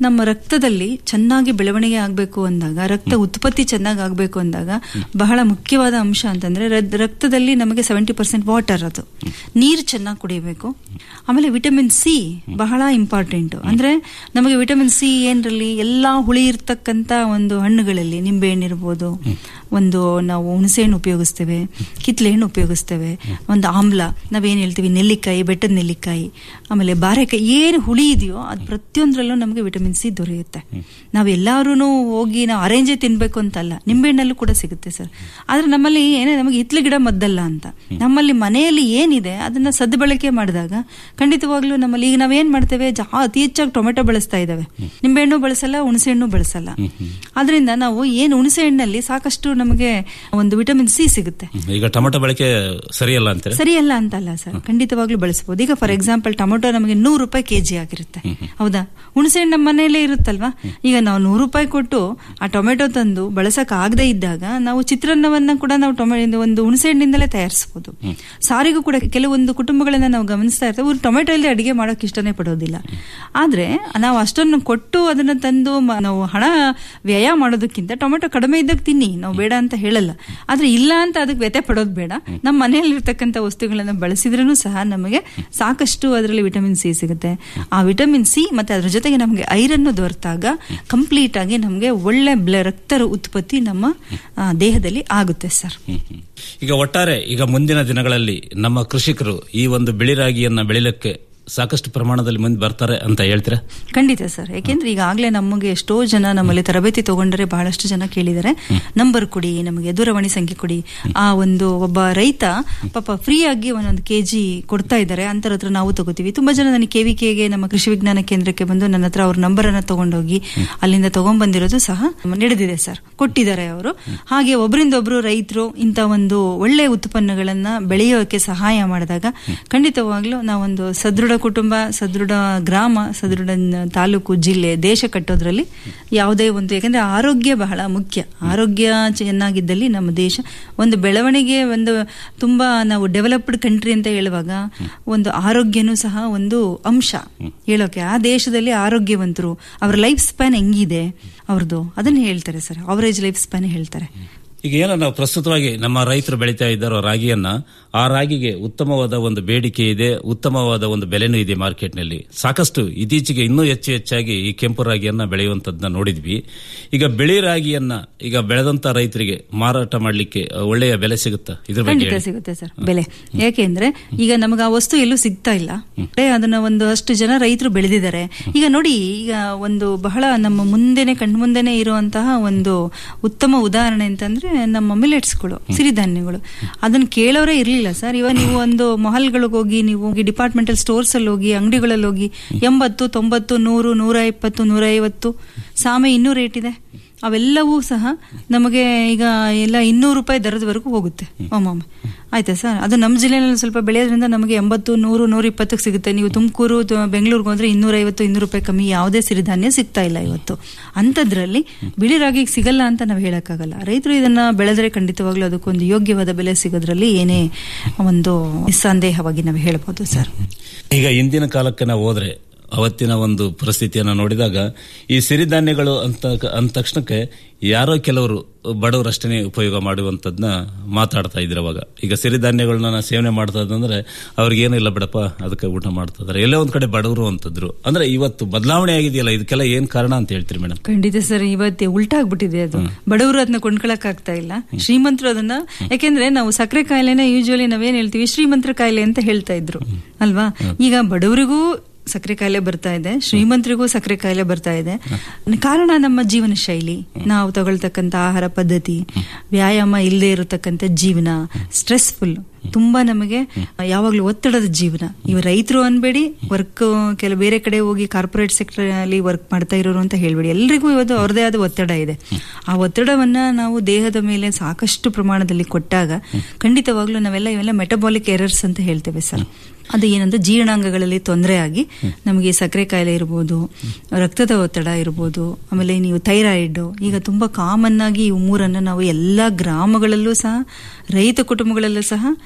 ನಮ್ಮ ರಕ್ತದಲ್ಲಿ ಚೆನ್ನಾಗಿ ಬೆಳವಣಿಗೆ ಆಗಬೇಕು ಅಂದಾಗ ರಕ್ತ ಉತ್ಪತ್ತಿ ಚೆನ್ನಾಗಿ ಆಗಬೇಕು ಅಂದಾಗ ಬಹಳ ಮುಖ್ಯವಾದ ಅಂಶ ಅಂತಂದ್ರೆ ರದ್- ರಕ್ತದಲ್ಲಿ ನಮಗೆ ಸೆವೆಂಟಿ ಪರ್ಸೆಂಟ್ ವಾಟರ್ ಅದು ನೀರು ಚೆನ್ನಾಗಿ ಕುಡಿಯಬೇಕು ಆಮೇಲೆ ವಿಟಮಿನ್ ಸಿ ಬಹಳ ಇಂಪಾರ್ಟೆಂಟ್ ಅಂದ್ರೆ ನಮಗೆ ವಿಟಮಿನ್ ಸಿ ಏನ್ರಲ್ಲಿ ಎಲ್ಲಾ ಹುಳಿ ಇರ್ತಕ್ಕಂತ ಒಂದು ಹಣ್ಣುಗಳಲ್ಲಿ ನಿಂಬೆ ಹಣ್ಣು ಇರ್ಬೋದು ಒಂದು ನಾವು ಹುಣಸೆ ಹಣ್ಣು ಉಪಯೋಗಿಸ್ತೇವೆ ಕಿತ್ಲೆ ಹಣ್ಣು ಉಪಯೋಗಿಸ್ತೇವೆ ಒಂದು ಆಮ್ಲ ನಾವೇನ್ ಹೇಳ್ತೀವಿ ನೆಲ್ಲಿಕಾಯಿ ಬೆಟ್ಟದ ನೆಲ್ಲಿಕಾಯಿ ಆಮೇಲೆ ಬಾರೆಕಾಯಿ ಏನು ಹುಳಿ ಇದೆಯೋ ಅದು ಪ್ರತಿಯೊಂದರಲ್ಲೂ ನಮಗೆ ವಿಟಮಿನ್ ಸಿ ದೊರೆಯುತ್ತೆ ನಾವೆಲ್ಲರೂ ಹೋಗಿ ನಾವು ಅರೇಂಜೇ ತಿನ್ಬೇಕು ಅಂತಲ್ಲ ನಿಂಬೆಹಣ್ಣಲ್ಲೂ ಕೂಡ ಸಿಗುತ್ತೆ ಸರ್ ಆದ್ರೆ ನಮ್ಮಲ್ಲಿ ಏನೇ ನಮಗೆ ಹಿತ್ಲು ಗಿಡ ಮದ್ದಲ್ಲ ಅಂತ ನಮ್ಮಲ್ಲಿ ಮನೆಯಲ್ಲಿ ಏನಿದೆ ಅದನ್ನ ಸದ್ಬಳಕೆ ಮಾಡಿದಾಗ ಖಂಡಿತವಾಗ್ಲೂ ನಮ್ಮಲ್ಲಿ ಈಗ ನಾವೇನ್ ಮಾಡ್ತೇವೆ ಜಾ ಅತಿ ಹೆಚ್ಚಾಗಿ ಟೊಮೆಟೊ ಬಳಸ್ತಾ ಇದ್ದಾವೆ ನಿಂಬೆಹಣ್ಣು ಬಳಸಲ್ಲ ಹುಣಸೆ ಹಣ್ಣು ಬಳಸಲ್ಲ ಆದ್ರಿಂದ ನಾವು ಏನು ಹುಣಸೆ ಹಣ್ಣಲ್ಲಿ ಸಾಕಷ್ಟು ನಮಗೆ ಒಂದು ವಿಟಮಿನ್ ಸಿ ಸಿಗುತ್ತೆ ಈಗ ಟೊಮೆಟೊ ಬಳಕೆ ಸರಿಯಲ್ಲ ಅಂತಾರೆ ಸರಿಯಲ್ಲ ಅಂತಲ್ಲ ಸರ್ ಖಂಡಿತವಾಗ್ಲೂ ಬಳಸಬಹುದು ಈಗ ಫಾರ್ ಎಕ್ಸಾಂಪಲ್ ಟೊಮೊಟೊ ನಮಗೆ ನೂರು ರೂಪಾಯಿ ಕೆಜಿ ಆಗಿರುತ್ತೆ ಹೌದಾ ಹುಣಸೆ ಹಣ್ಣು ನಮ್ಮ ಮನೆಯಲ್ಲೇ ಇರುತ್ತಲ್ವಾ ಈಗ ನಾವು ನೂರು ರೂಪಾಯಿ ಕೊಟ್ಟು ಆ ಟೊಮೆಟೊ ತಂದು ಬಳಸಕ್ ಆಗದೆ ಇದ್ದಾಗ ನಾವು ಚಿತ್ರಾನ್ನವನ್ನ ಕೂಡ ನಾವು ಟೊಮೆಟೊ ಒಂದು ಹುಣಸೆ ಹಣ್ಣಿಂದಲೇ ತಯಾರಿಸಬಹುದು ಸಾರಿಗೂ ಕೂಡ ಕೆಲವೊಂದು ಕುಟುಂಬಗಳನ್ನ ನಾವು ಗಮನಿಸ್ತಾ ಇರ್ತೇವೆ ಇವ್ರು ಟೊಮೆಟೊ ಇಲ್ಲದೆ ಅಡಿಗೆ ಮಾಡೋಕೆ ಇಷ್ಟನೇ ಪಡೋದಿಲ್ಲ ಆದ್ರೆ ನಾವು ಅಷ್ಟನ್ನು ಕೊಟ್ಟು ಅದನ್ನ ತಂದು ಮ- ನಾವು ಹಣ ವ್ಯಯ ಮಾಡೋದಕ್ಕಿಂತ ಟೊಮೆಟೊ ಕಡಿಮೆ ಇದ್ದಾಗ ತಿನ್ನಿ ನಾವು ಬೇಡ ಅಂತ ಹೇಳಲ್ಲ ಆದ್ರೆ ಇಲ್ಲ ಅಂತ ಅದಕ್ಕೆ ವ್ಯತೆ ಪಡೋದು ಬೇಡ ನಮ್ಮ ಮನೆಯಲ್ಲಿರ್ತಕ್ಕಂಥ ವಸ್ತುಗಳನ್ನ ಬಳಸಿದ್ರೂ ಸಹ ನಮಗೆ ಸಾಕಷ್ಟು ಅದರಲ್ಲಿ ವಿಟಮಿನ್ ಸಿ ಸಿಗುತ್ತೆ ಆ ವಿಟಮಿನ್ ಸಿ ಮತ್ತೆ ಅದ್ರ ಜೊತೆಗೆ ನಮಗೆ ಐರನ್ ದೊರೆತಾಗ ಕಂಪ್ಲೀಟ್ ಆಗಿ ನಮಗೆ ಒಳ್ಳೆ ಬ್ಲ ರಕ್ತ ಉತ್ಪತ್ತಿ ನಮ್ಮ ಆ, ದೇಹದಲ್ಲಿ ಆಗುತ್ತೆ ಸರ್ ಈಗ ಒಟ್ಟಾರೆ ಈಗ ಮುಂದಿನ ದಿನಗಳಲ್ಲಿ ನಮ್ಮ ಕೃಷಿಕರು ಈ ಒಂದು ಬಿಳಿ ರಾಗಿಯನ್ನ ಬೆಳಿಲಿಕ್ಕೆ ಸಾಕಷ್ಟು ಪ್ರಮಾಣದಲ್ಲಿ ಮುಂದೆ ಬರ್ತಾರೆ ಅಂತ ಹೇಳ್ತೀರಾ ಖಂಡಿತ ಸರ್ ಯಾಕೆಂದ್ರೆ ಈಗಾಗಲೇ ನಮಗೆ ಎಷ್ಟೋ ಜನ ನಮ್ಮಲ್ಲಿ ತರಬೇತಿ ತಗೊಂಡರೆ ಬಹಳಷ್ಟು ಜನ ಕೇಳಿದ್ದಾರೆ ನಂಬರ್ ಕೊಡಿ ನಮಗೆ ದೂರವಾಣಿ ಸಂಖ್ಯೆ ಕೊಡಿ ಆ ಒಂದು ಒಬ್ಬ ರೈತ ಪಾಪ ಫ್ರೀ ಆಗಿ ಒಂದೊಂದು ಕೆಜಿ ಕೊಡ್ತಾ ಇದ್ದಾರೆ ಅಂತರ ಹತ್ರ ನಾವು ತಗೋತೀವಿ ತುಂಬಾ ಜನ ನನಗೆ ಕೆವಿಕೆಗೆ ನಮ್ಮ ಕೃಷಿ ವಿಜ್ಞಾನ ಕೇಂದ್ರಕ್ಕೆ ಬಂದು ನನ್ನ ಹತ್ರ ಅವ್ರ ನಂಬರ್ ಅನ್ನ ತಗೊಂಡೋಗಿ ಅಲ್ಲಿಂದ ತಗೊಂಡ್ಬಂದಿರೋದು ಸಹ ನಡೆದಿದೆ ಸರ್ ಕೊಟ್ಟಿದ್ದಾರೆ ಅವರು ಹಾಗೆ ಒಬ್ಬರಿಂದ ಒಬ್ರು ರೈತರು ಇಂಥ ಒಂದು ಒಳ್ಳೆ ಉತ್ಪನ್ನಗಳನ್ನ ಬೆಳೆಯೋಕೆ ಸಹಾಯ ಮಾಡಿದಾಗ ಖಂಡಿತವಾಗ್ಲೂ ನಾವೊಂದು ಸದೃಢ ಕುಟುಂಬ ಸದೃಢ ಗ್ರಾಮ ಸದೃಢ ನ- ತಾಲೂಕು ಜಿಲ್ಲೆ ದೇಶ ಕಟ್ಟೋದ್ರಲ್ಲಿ ಯಾವುದೇ ಒಂದು ಯಾಕಂದ್ರೆ ಆರೋಗ್ಯ ಬಹಳ ಮುಖ್ಯ ಆರೋಗ್ಯ ಚೆನ್ನಾಗಿದ್ದಲ್ಲಿ ನಮ್ಮ ದೇಶ ಒಂದು ಬೆಳವಣಿಗೆ ಒಂದು ತುಂಬಾ ನಾವು ಡೆವಲಪ್ಡ್ ಕಂಟ್ರಿ ಅಂತ ಹೇಳುವಾಗ ಒಂದು ಆರೋಗ್ಯನೂ ಸಹ ಒಂದು ಅಂಶ ಹೇಳೋಕೆ ಆ ದೇಶದಲ್ಲಿ ಆರೋಗ್ಯವಂತರು ಅವರ ಲೈಫ್ ಸ್ಪ್ಯಾನ್ ಹೆಂಗಿದೆ ಅವ್ರದ್ದು ಅದನ್ನ ಹೇಳ್ತಾರೆ ಸರ್ ಅವರೇಜ್ ಲೈಫ್ ಸ್ಪ್ಯಾನ್ ಹೇಳ್ತಾರೆ ಈಗ ಏನೋ ನಾವು ಪ್ರಸ್ತುತವಾಗಿ ನಮ್ಮ ರೈತರು ಬೆಳೀತಾ ಇದ್ದಾರೋ ರಾಗಿಯನ್ನ ಆ ರಾಗಿಗೆ ಉತ್ತಮವಾದ ಒಂದು ಬೇಡಿಕೆ ಇದೆ ಉತ್ತಮವಾದ ಒಂದು ಬೆಲೆನೂ ಇದೆ ಮಾರ್ಕೆಟ್ನಲ್ಲಿ ಸಾಕಷ್ಟು ಇತ್ತೀಚೆಗೆ ಇನ್ನೂ ಹೆಚ್ಚು ಹೆಚ್ಚಾಗಿ ಈ ಕೆಂಪು ರಾಗಿಯನ್ನ ಬೆಳೆಯುವಂತದ್ದನ್ನ ನೋಡಿದ್ವಿ ಈಗ ಬಿಳಿ ರಾಗಿಯನ್ನ ಈಗ ಬೆಳೆದಂತ ರೈತರಿಗೆ ಮಾರಾಟ ಮಾಡ್ಲಿಕ್ಕೆ ಒಳ್ಳೆಯ ಬೆಲೆ ಸಿಗುತ್ತಾ ಇದ್ರ ಬಗ್ಗೆ ಖಂಡಿತ ಹೇಳಿ. ಸಿಗುತ್ತೆ ಸರ್ ಬೆಲೆ ಯಾಕೆಂದ್ರೆ ಈಗ ನಮಗೆ ಆ ವಸ್ತು ಎಲ್ಲೂ ಸಿಗ್ತಾ ಇಲ್ಲ ಅದೇ ಅದನ್ನ ಒಂದು ಅಷ್ಟು ಜನ ರೈತರು ಬೆಳೆದಿದ್ದಾರೆ ಈಗ ನೋಡಿ ಈಗ ಒಂದು ಬಹಳ ನಮ್ಮ ಮುಂದೆನೆ ಕಣ್ಮುಂದೆನೆ ಇರುವಂತಹ ಒಂದು ಉತ್ತಮ ಉದಾಹರಣೆ ಅಂತಂದ್ರೆ ನಮ್ಮ ಮಿಲೆಟ್ಸ್ಗಳು ಸಿರಿಧಾನ್ಯಗಳು ಅದನ್ನ ಕೇಳೋರೇ ಇರ್ಲಿಲ್ಲ ಸರ್ ಇವಾಗ ನೀವು ಒಂದು ಮೊಹಲ್ಗಳಿಗೆ ಹೋಗಿ ನೀವು ಡಿಪಾರ್ಟ್ಮೆಂಟಲ್ ಸ್ಟೋರ್ಸ್ ಅಲ್ಲಿ ಹೋಗಿ ಅಂಗಡಿಗಳಲ್ಲಿ ಹೋಗಿ ಎಂಬತ್ತು ತೊಂಬತ್ತು ನೂರು ನೂರ ಇಪ್ಪತ್ತು ನೂರ ಐವತ್ತು ಸಾಮೆ ಇನ್ನೂ ರೇಟ್ ಇದೆ ಅವೆಲ್ಲವೂ ಸಹ ನಮಗೆ ಈಗ ಎಲ್ಲ ಇನ್ನೂರು ರೂಪಾಯಿ ದರದವರೆಗೂ ಹೋಗುತ್ತೆ ಒಮ್ಮೊಮ್ಮೆ ಆಯ್ತಾ ಸರ್ ಅದು ನಮ್ಮ ಜಿಲ್ಲೆಯಲ್ಲಿ ಸ್ವಲ್ಪ ಬೆಳೆಯೋದ್ರಿಂದ ನಮಗೆ ಎಂಬತ್ತು ನೂರು ನೂರ ಇಪ್ಪತ್ತಕ್ಕೆ ಸಿಗುತ್ತೆ ನೀವು ತುಮಕೂರು ಬೆಂಗಳೂರಿಗೆ ಹೋದ್ರೆ ಇನ್ನೂರ ಐವತ್ತು ಇನ್ನೂರು ರೂಪಾಯಿ ಕಮ್ಮಿ ಯಾವುದೇ ಸಿರಿಧಾನ್ಯ ಸಿಗ್ತಾ ಇಲ್ಲ ಇವತ್ತು ಅಂಥದ್ರಲ್ಲಿ ಬಿಳಿ ರಾಗಿಗೆ ಸಿಗಲ್ಲ ಅಂತ ನಾವು ಹೇಳಕ್ಕಾಗಲ್ಲ ರೈತರು ಇದನ್ನ ಬೆಳೆದ್ರೆ ಖಂಡಿತವಾಗ್ಲೂ ಅದಕ್ಕೊಂದು ಯೋಗ್ಯವಾದ ಬೆಲೆ ಸಿಗೋದ್ರಲ್ಲಿ ಏನೇ ಒಂದು ನಿಸ್ಸಂದೇಹವಾಗಿ ನಾವು ಹೇಳ್ಬೋದು ಸರ್ ಈಗ ಇಂದಿನ ಕಾಲಕ್ಕೆ ನಾವು ಹೋದ್ರೆ ಅವತ್ತಿನ ಒಂದು ಪರಿಸ್ಥಿತಿಯನ್ನು ನೋಡಿದಾಗ ಈ ಸಿರಿಧಾನ್ಯಗಳು ಅಂತ ಅಂದ ತಕ್ಷಣಕ್ಕೆ ಯಾರೋ ಕೆಲವರು ಬಡವರಷ್ಟೇ ಉಪಯೋಗ ಮಾಡುವಂತದ್ನ ಮಾತಾಡ್ತಾ ಇದ್ರು ಅವಾಗ ಈಗ ಸಿರಿಧಾನ್ಯಗಳನ್ನ ಸೇವನೆ ಮಾಡ್ತಾ ಇದ್ದಂದ್ರೆ ಅವ್ರಿಗೆ ಏನಿಲ್ಲ ಬಿಡಪ್ಪ ಅದಕ್ಕೆ ಊಟ ಮಾಡ್ತಾ ಇದಾರೆ ಎಲ್ಲೋ ಒಂದ್ ಕಡೆ ಬಡವರು ಅಂತಂದ್ರು ಅಂದ್ರೆ ಇವತ್ತು ಬದಲಾವಣೆ ಆಗಿದೆಯಲ್ಲ ಇದಕ್ಕೆಲ್ಲ ಏನ್ ಕಾರಣ ಅಂತ ಹೇಳ್ತೀರಿ ಮೇಡಮ್ ಖಂಡಿತ ಸರ್ ಇವತ್ತೇ ಉಲ್ಟಾಗ್ಬಿಟ್ಟಿದೆ ಅದು ಬಡವರು ಅದನ್ನ ಕೊಂಡ್ಕೊಳಕ್ ಆಗ್ತಾ ಇಲ್ಲ ಶ್ರೀಮಂತರು ಅದನ್ನ ಯಾಕೆಂದ್ರೆ ನಾವು ಸಕ್ಕರೆ ಕಾಯಿಲೆನ ಯೂಶುವಲಿ ನಾವೇನ್ ಹೇಳ್ತೀವಿ ಶ್ರೀಮಂತರ ಕಾಯಿಲೆ ಅಂತ ಹೇಳ್ತಾ ಇದ್ರು ಅಲ್ವಾ ಈಗ ಬಡವರಿಗೂ ಸಕ್ಕರೆ ಕಾಯಿಲೆ ಬರ್ತಾ ಇದೆ ಶ್ರೀಮಂತರಿಗೂ ಸಕ್ಕರೆ ಕಾಯಿಲೆ ಬರ್ತಾ ಇದೆ ಕಾರಣ ನಮ್ಮ ಜೀವನ ಶೈಲಿ ನಾವು ತಗೊಳ್ತಕ್ಕಂತ ಆಹಾರ ಪದ್ಧತಿ ವ್ಯಾಯಾಮ ಇಲ್ಲದೆ ಇರತಕ್ಕಂತ ಜೀವನ ಸ್ಟ್ರೆಸ್ಫುಲ್ ತುಂಬಾ ನಮಗೆ ಯಾವಾಗ್ಲೂ ಒತ್ತಡದ ಜೀವನ ಇವ ರೈತರು ಅನ್ಬೇಡಿ ವರ್ಕ್ ಕೆಲ ಬೇರೆ ಕಡೆ ಹೋಗಿ ಕಾರ್ಪೊರೇಟ್ ಸೆಕ್ಟರ್ ಅಲ್ಲಿ ವರ್ಕ್ ಮಾಡ್ತಾ ಇರೋರು ಅಂತ ಹೇಳ್ಬೇಡಿ ಎಲ್ರಿಗೂ ಇವತ್ತು ಅವ್ರದೇ ಆದ ಒತ್ತಡ ಇದೆ ಆ ಒತ್ತಡವನ್ನ ನಾವು ದೇಹದ ಮೇಲೆ ಸಾಕಷ್ಟು ಪ್ರಮಾಣದಲ್ಲಿ ಕೊಟ್ಟಾಗ ಖಂಡಿತವಾಗ್ಲೂ ನಾವೆಲ್ಲ ಇವೆಲ್ಲ ಮೆಟಬಾಲಿಕ್ ಎರರ್ಸ್ ಅಂತ ಹೇಳ್ತೇವೆ ಸರ್ ಅದು ಏನಂದ್ರೆ ಜೀರ್ಣಾಂಗಗಳಲ್ಲಿ ತೊಂದರೆ ಆಗಿ ನಮಗೆ ಸಕ್ಕರೆ ಕಾಯಿಲೆ ಇರ್ಬೋದು ರಕ್ತದ ಒತ್ತಡ ಇರ್ಬೋದು ಆಮೇಲೆ ನೀವು ಥೈರಾಯ್ಡ್ ಈಗ ತುಂಬಾ ಕಾಮನ್ ಆಗಿ ಈ ಮೂರನ್ನ ನಾವು ಎಲ್ಲಾ ಗ್ರಾಮಗಳಲ್ಲೂ ಸಹ ರೈತ ಕುಟುಂಬಗಳಲ್ಲೂ ಸಹ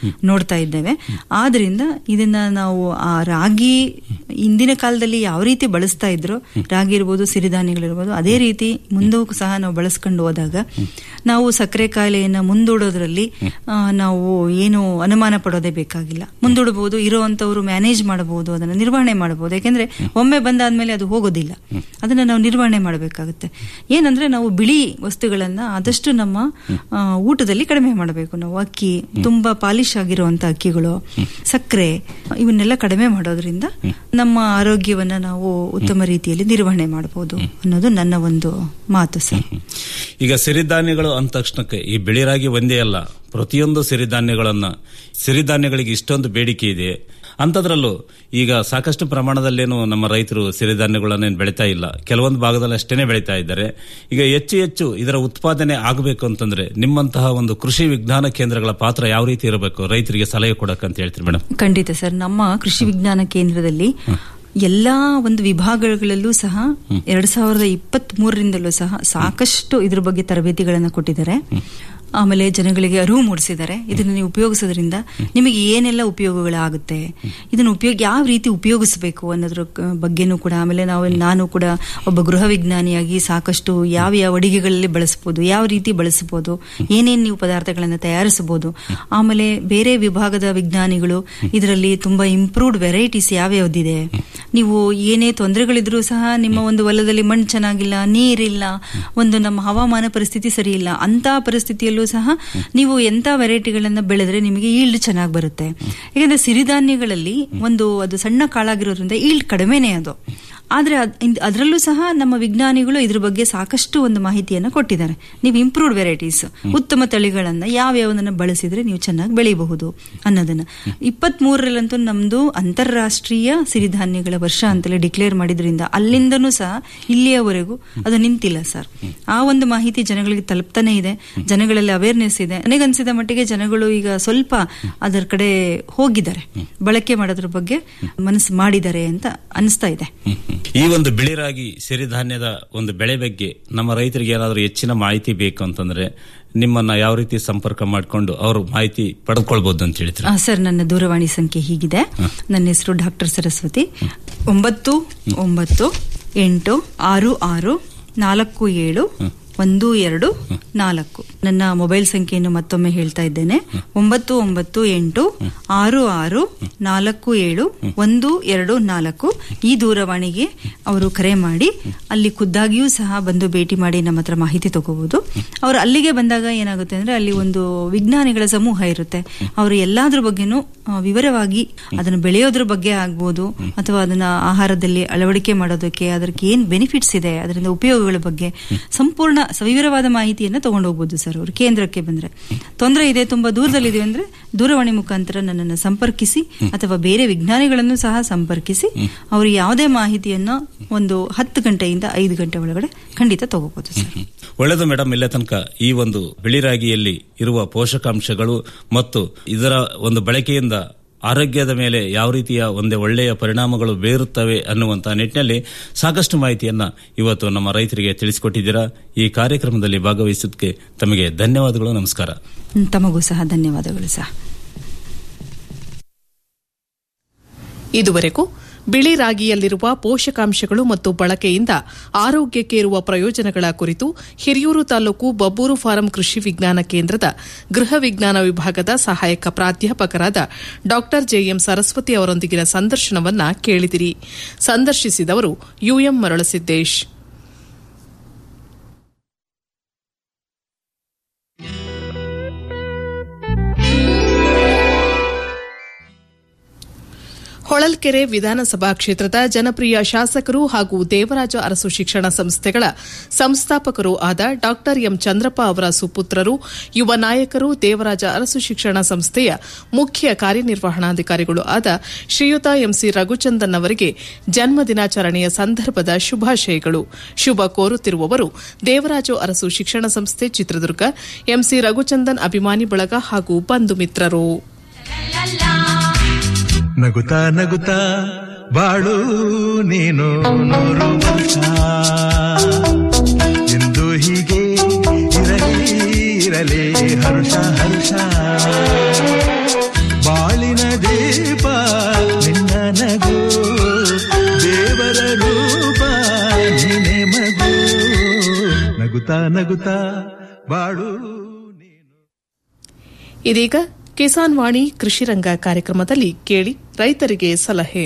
ನೋಡ್ತಾ ಇದ್ದೇವೆ ಆದ್ರಿಂದ ಇದನ್ನ ನಾವು ಆ ರಾಗಿ ಇಂದಿನ ಕಾಲದಲ್ಲಿ ಯಾವ ರೀತಿ ಬಳಸ್ತಾ ಇದ್ರು ರಾಗಿ ಇರ್ಬೋದು ಸಿರಿಧಾನ್ಯಗಳಿರ್ಬೋದು ಅದೇ ರೀತಿ ಮುಂದೂ ಸಹ ನಾವು ಬಳಸ್ಕೊಂಡು ಹೋದಾಗ ನಾವು ಸಕ್ಕರೆ ಕಾಯಿಲೆಯನ್ನ ಮುಂದೂಡೋದ್ರಲ್ಲಿ ಆ, ನಾವು ಏನು ಅನುಮಾನ ಪಡೋದೇ ಬೇಕಾಗಿಲ್ಲ ಮುಂದೂಡಬಹುದು ಇರುವಂತವ್ರು ಮ್ಯಾನೇಜ್ ಮಾಡಬಹುದು ಅದನ್ನ ನಿರ್ವಹಣೆ ಮಾಡಬಹುದು ಯಾಕೆಂದ್ರೆ ಒಮ್ಮೆ ಬಂದಾದ್ಮೇಲೆ ಅದು ಹೋಗೋದಿಲ್ಲ ಅದನ್ನ ನಾವು ನಿರ್ವಹಣೆ ಮಾಡಬೇಕಾಗುತ್ತೆ ಏನಂದ್ರೆ ನಾವು ಬಿಳಿ ವಸ್ತುಗಳನ್ನ ಆದಷ್ಟು ನಮ್ಮ ಆ, ಊಟದಲ್ಲಿ ಕಡಿಮೆ ಮಾಡಬೇಕು ನಾವು ಅಕ್ಕಿ ತುಂಬಾ ಪಾಲಿಶ್ ಆಗಿರುವಂತ ಅಕ್ಕಿಗಳು ಸಕ್ಕರೆ ಇವನ್ನೆಲ್ಲ ಕಡಿಮೆ ಮಾಡೋದ್ರಿಂದ ನಮ್ಮ ಆರೋಗ್ಯವನ್ನ ನಾವು ಉತ್ತಮ ರೀತಿಯಲ್ಲಿ ನಿರ್ವಹಣೆ ಮಾಡಬಹುದು ಅನ್ನೋದು ನನ್ನ ಒಂದು ಮಾತು ಸರ್ ಈಗ ಸಿರಿಧಾನ್ಯಗಳು ಅಂದ ತಕ್ಷಣಕ್ಕೆ ಈ ಬಿಳಿರಾಗಿ ಒಂದೇ ಅಲ್ಲ ಪ್ರತಿಯೊಂದು ಸಿರಿಧಾನ್ಯಗಳನ್ನ ಸಿರಿಧಾನ್ಯಗಳಿಗೆ ಇಷ್ಟೊಂದು ಬೇಡಿಕೆ ಇದೆ ಅಂಥದ್ರಲ್ಲೂ ಈಗ ಸಾಕಷ್ಟು ಪ್ರಮಾಣದಲ್ಲೇನು ನಮ್ಮ ರೈತರು ಸಿರಿಧಾನ್ಯಗಳನ್ನೇನು ಬೆಳೀತಾ ಇಲ್ಲ ಕೆಲವೊಂದು ಭಾಗದಲ್ಲಿ ಅಷ್ಟೇನೆ ಬೆಳೀತಾ ಇದ್ದಾರೆ ಈಗ ಹೆಚ್ಚು ಹೆಚ್ಚು ಇದರ ಉತ್ಪಾದನೆ ಆಗಬೇಕು ಅಂತಂದ್ರೆ ನಿಮ್ಮಂತಹ ಒಂದು ಕೃಷಿ ವಿಜ್ಞಾನ ಕೇಂದ್ರಗಳ ಪಾತ್ರ ಯಾವ ರೀತಿ ಇರಬೇಕು ರೈತರಿಗೆ ಸಲಹೆ ಕೊಡಕ್ಕಂತ ಹೇಳ್ತೀರಿ ಮೇಡಮ್ ಖಂಡಿತ ಸರ್ ನಮ್ಮ ಕೃಷಿ ವಿಜ್ಞಾನ ಕೇಂದ್ರದಲ್ಲಿ ಎಲ್ಲಾ ಒಂದು ವಿಭಾಗಗಳಲ್ಲೂ ಸಹ ಎರಡ್ ಸಾವಿರದ ಇಪ್ಪತ್ತ್ ಮೂರರಿಂದಲೂ ಸಹ ಸಾಕಷ್ಟು ಇದ್ರ ಬಗ್ಗೆ ತರಬೇತಿಗಳನ್ನು ಕೊಟ್ಟಿದ್ದಾರೆ ಆಮೇಲೆ ಜನಗಳಿಗೆ ಅರಿವು ಮೂಡಿಸಿದ್ದಾರೆ ಇದನ್ನು ನೀವು ಉಪಯೋಗಿಸೋದ್ರಿಂದ ನಿಮಗೆ ಏನೆಲ್ಲ ಉಪಯೋಗಗಳಾಗುತ್ತೆ ಇದನ್ನು ಉಪಯೋಗ ಯಾವ ರೀತಿ ಉಪಯೋಗಿಸಬೇಕು ಅನ್ನೋದ್ರ ಕ- ಬಗ್ಗೆನೂ ಕೂಡ ಆಮೇಲೆ ನಾವು ನಾನು ಕೂಡ ಒಬ್ಬ ಗೃಹ ವಿಜ್ಞಾನಿಯಾಗಿ ಸಾಕಷ್ಟು ಯಾವ ಯಾವ ಅಡಿಗೆಗಳಲ್ಲಿ ಬಳಸಬಹುದು ಯಾವ ರೀತಿ ಬಳಸಬಹುದು ಏನೇನು ನೀವು ಪದಾರ್ಥಗಳನ್ನು ತಯಾರಿಸಬಹುದು ಆಮೇಲೆ ಬೇರೆ ವಿಭಾಗದ ವಿಜ್ಞಾನಿಗಳು ಇದರಲ್ಲಿ ತುಂಬಾ ಇಂಪ್ರೂವ್ಡ್ ವೆರೈಟೀಸ್ ಯಾವ್ಯಾವ್ದಿದೆ ನೀವು ಏನೇ ತೊಂದರೆಗಳಿದ್ರೂ ಸಹ ನಿಮ್ಮ ಒಂದು ಹೊಲದಲ್ಲಿ ಮಣ್ಣು ಚೆನ್ನಾಗಿಲ್ಲ ನೀರಿಲ್ಲ ಒಂದು ನಮ್ಮ ಹವಾಮಾನ ಪರಿಸ್ಥಿತಿ ಸರಿ ಇಲ್ಲ ಅಂತ ಪರಿಸ್ಥಿತಿಯಲ್ಲೂ ಸಹ ನೀವು ಎಂತ ವೆರೈಟಿಗಳನ್ನ ಬೆಳೆದ್ರೆ ನಿಮಗೆ ಈಲ್ಡ್ ಚೆನ್ನಾಗಿ ಬರುತ್ತೆ ಯಾಕಂದ್ರೆ ಸಿರಿಧಾನ್ಯಗಳಲ್ಲಿ ಒಂದು ಅದು ಸಣ್ಣ ಕಾಳಾಗಿರೋದ್ರಿಂದ ಈಲ್ಡ್ ಕಡಿಮೆನೇ ಅದು ಆದ್ರೆ ಅದ್- ಇದ್- ಅದರಲ್ಲೂ ಸಹ ನಮ್ಮ ವಿಜ್ಞಾನಿಗಳು ಇದ್ರ ಬಗ್ಗೆ ಸಾಕಷ್ಟು ಒಂದು ಮಾಹಿತಿಯನ್ನು ಕೊಟ್ಟಿದ್ದಾರೆ ನೀವು ಇಂಪ್ರೂವ್ಡ್ ವೆರೈಟೀಸ್ ಉತ್ತಮ ತಳಿಗಳನ್ನ ಯಾವ್ಯಾವನ್ನ ಬಳಸಿದ್ರೆ ನೀವು ಚೆನ್ನಾಗಿ ಬೆಳೆಯಬಹುದು ಅನ್ನೋದನ್ನ ಇಪ್ಪತ್ತ್ ಮೂರರಲ್ಲಂತೂ ನಮ್ದು ಅಂತಾರಾಷ್ಟ್ರೀಯ ಸಿರಿಧಾನ್ಯಗಳ ವರ್ಷ ಅಂತಲೇ ಡಿಕ್ಲೇರ್ ಮಾಡಿದ್ರಿಂದ ಅಲ್ಲಿಂದನೂ ಸಹ ಇಲ್ಲಿಯವರೆಗೂ ಅದು ನಿಂತಿಲ್ಲ ಸರ್ ಆ ಒಂದು ಮಾಹಿತಿ ಜನಗಳಿಗೆ ತಲುಪ್ತಾನೆ ಇದೆ ಜನಗಳಲ್ಲಿ ಅವೇರ್ನೆಸ್ ಇದೆ ನನಗನ್ಸಿದ ಮಟ್ಟಿಗೆ ಜನಗಳು ಈಗ ಸ್ವಲ್ಪ ಅದರ ಕಡೆ ಹೋಗಿದ್ದಾರೆ ಬಳಕೆ ಮಾಡೋದ್ರ ಬಗ್ಗೆ ಮನಸ್ಸು ಮಾಡಿದ್ದಾರೆ ಅಂತ ಅನಿಸ್ತಾ ಇದೆ ಈ ಒಂದು ಬಿಳಿರಾಗಿ ಸಿರಿಧಾನ್ಯದ ಒಂದು ಬೆಳೆ ಬಗ್ಗೆ ನಮ್ಮ ರೈತರಿಗೆ ಏನಾದರೂ ಹೆಚ್ಚಿನ ಮಾಹಿತಿ ಬೇಕು ಅಂತಂದ್ರೆ ನಿಮ್ಮನ್ನ ಯಾವ ರೀತಿ ಸಂಪರ್ಕ ಮಾಡಿಕೊಂಡು ಅವರು ಮಾಹಿತಿ ಪಡೆದುಕೊಳ್ಬಹುದು ಅಂತ ಹೇಳ್ತೀರಾ ಆ, ಸರ್ ನನ್ನ ದೂರವಾಣಿ ಸಂಖ್ಯೆ ಹೀಗಿದೆ ನನ್ನ ಹೆಸರು ಡಾಕ್ಟರ್ ಸರಸ್ವತಿ ಒಂಬತ್ತು ಒಂಬತ್ತು ಎಂಟು ಆರು ಆರು ನಾಲ್ಕು ಏಳು ಒಂದು ಎರಡು ನಾಲ್ಕು ನನ್ನ ಮೊಬೈಲ್ ಸಂಖ್ಯೆಯನ್ನು ಮತ್ತೊಮ್ಮೆ ಹೇಳ್ತಾ ಇದ್ದೇನೆ ಒಂಬತ್ತು ಒಂಬತ್ತು ಎಂಟು ಆರು ಆರು ನಾಲ್ಕು ಏಳು ಒಂದು ಎರಡು ನಾಲ್ಕು ಈ ದೂರವಾಣಿಗೆ ಅವರು ಕರೆ ಮಾಡಿ ಅಲ್ಲಿ ಖುದ್ದಾಗಿಯೂ ಸಹ ಬಂದು ಭೇಟಿ ಮಾಡಿ ನಮ್ಮ ಹತ್ರ ಮಾಹಿತಿ ತಗೋಬಹುದು ಅವರು ಅಲ್ಲಿಗೆ ಬಂದಾಗ ಏನಾಗುತ್ತೆ ಅಂದ್ರೆ ಅಲ್ಲಿ ಒಂದು ವಿಜ್ಞಾನಿಗಳ ಸಮೂಹ ಇರುತ್ತೆ ಅವರು ಎಲ್ಲಾದ್ರ ಬಗ್ಗೆನೂ ಆ, ವಿವರವಾಗಿ ಅದನ್ನು ಬೆಳೆಯೋದ್ರ ಬಗ್ಗೆ ಆಗ್ಬೋದು ಅಥವಾ ಅದನ್ನ ಆಹಾರದಲ್ಲಿ ಅಳವಡಿಕೆ ಮಾಡೋದಕ್ಕೆ ಅದಕ್ಕೆ ಏನ್ ಬೆನಿಫಿಟ್ಸ್ ಇದೆ ಅದರಿಂದ ಉಪಯೋಗಗಳ ಬಗ್ಗೆ ಸಂಪೂರ್ಣ ಸವಿವರವಾದ ಮಾಹಿತಿಯನ್ನ ತಗೊಂಡು ಹೋಗ್ಬೋದು ಸರ್ ಅವರು ಕೇಂದ್ರಕ್ಕೆ ಬಂದ್ರೆ ತೊಂದರೆ ಇದೆ ತುಂಬಾ ದೂರದಲ್ಲಿದೆ ಅಂದ್ರೆ ದೂರವಾಣಿ ಮುಖಾಂತರ ನನ್ನನ್ನು ಸಂಪರ್ಕಿಸಿ ಅಥವಾ ಬೇರೆ ವಿಜ್ಞಾನಿಗಳನ್ನು ಸಹ ಸಂಪರ್ಕಿಸಿ ಅವರು ಯಾವುದೇ ಮಾಹಿತಿಯನ್ನ ಒಂದು ಹತ್ತು ಗಂಟೆಯಿಂದ ಐದು ಗಂಟೆ ಒಳಗಡೆ ಖಂಡಿತ ತಗೋಬಹುದು ಸರ್ ಒಳ್ಳೆಯದು ಮೇಡಮ್ ಇಲ್ಲೇ ತನಕ ಈ ಒಂದು ಬಿಳಿರಾಗಿಯಲ್ಲಿ ಇರುವ ಪೋಷಕಾಂಶಗಳು ಮತ್ತು ಇದರ ಒಂದು ಬಳಕೆಯಿಂದ ಆರೋಗ್ಯದ ಮೇಲೆ ಯಾವ ರೀತಿಯ ಒಂದೇ ಒಳ್ಳೆಯ ಪರಿಣಾಮಗಳು ಬೀರುತ್ತವೆ ಅನ್ನುವಂತಹ ನಿಟ್ಟಿನಲ್ಲಿ ಸಾಕಷ್ಟು ಮಾಹಿತಿಯನ್ನ ಇವತ್ತು ನಮ್ಮ ರೈತರಿಗೆ ತಿಳಿಸಿಕೊಟ್ಟಿದ್ದೀರಾ ಈ ಕಾರ್ಯಕ್ರಮದಲ್ಲಿ ಭಾಗವಹಿಸೋದಕ್ಕೆ ತಮಗೆ ಧನ್ಯವಾದಗಳು ನಮಸ್ಕಾರ ಹ್ಮ್, ತಮಗೂ ಸಹ ಧನ್ಯವಾದಗಳು ಸಹ ಇದುವರೆಗೂ ಬಿಳಿ ರಾಗಿಯಲ್ಲಿರುವ ಪೋಷಕಾಂಶಗಳು ಮತ್ತು ಬಳಕೆಯಿಂದ ಆರೋಗ್ಯಕ್ಕೆ ಇರುವ ಪ್ರಯೋಜನಗಳ ಕುರಿತು ಹಿರಿಯೂರು ತಾಲೂಕು ಬಬ್ಬೂರು ಫಾರಂ ಕೃಷಿ ವಿಜ್ಞಾನ ಕೇಂದ್ರದ ಗೃಹ ವಿಜ್ಞಾನ ವಿಭಾಗದ ಸಹಾಯಕ ಪ್ರಾಧ್ಯಾಪಕರಾದ ಡಾ ಜೆಎಂ ಸರಸ್ವತಿ ಅವರೊಂದಿಗಿನ ಸಂದರ್ಶನವನ್ನ ಕೇಳಿದಿರಿ ಸಂದರ್ಶಿಸಿದವರು ಯುಎಂ ಮರಳಸಿದ್ದೇಶ್ ಹೊಳಲ್ಕೆರೆ ವಿಧಾನಸಭಾ ಕ್ಷೇತ್ರದ ಜನಪ್ರಿಯ ಶಾಸಕರು ಹಾಗೂ ದೇವರಾಜ ಅರಸು ಶಿಕ್ಷಣ ಸಂಸ್ಥೆಗಳ ಸಂಸ್ಥಾಪಕರು ಆದ ಡಾ ಎಂ ಚಂದ್ರಪ್ಪ ಅವರ ಸುಪುತ್ರರು ಯುವ ನಾಯಕರು ದೇವರಾಜ ಅರಸು ಶಿಕ್ಷಣ ಸಂಸ್ಥೆಯ ಮುಖ್ಯ ಕಾರ್ಯನಿರ್ವಹಣಾಧಿಕಾರಿಗಳು ಆದ ಶ್ರೀಯುತ ಎಂಸಿ ರಘುಚಂದನ್ ಅವರಿಗೆ ಜನ್ಮ ದಿನಾಚರಣೆಯ ಸಂದರ್ಭದ ಶುಭಾಶಯಗಳು ಶುಭ ಕೋರುತ್ತಿರುವವರು ದೇವರಾಜು ಅರಸು ಶಿಕ್ಷಣ ಸಂಸ್ಥೆ ಚಿತ್ರದುರ್ಗ ಎಂಸಿ ರಘುಚಂದನ್ ಅಭಿಮಾನಿ ಬಳಗ ಹಾಗೂ ಬಂಧು ಮಿತ್ರರು ನಗುತ್ತಾ ನಗುತ್ತಾ ಬಾಳು ನೀನು ನೂರು ವರ್ಷ ಎಂದು ಹೀಗೆ ಇರಲಿ ಇರಲಿ ಹರುಷ ಹರುಷ ನಗುತ್ತಾ ನಗುತ್ತಾ ಬಾಳು ನೀನು ಇದೀಗ ಕಿಸಾನ್ ವಾಣಿ ಕೃಷಿ ರಂಗ ಕಾರ್ಯಕ್ರಮದಲ್ಲಿ ಕೇಳಿ ರೈತರಿಗೆ ಸಲಹೆ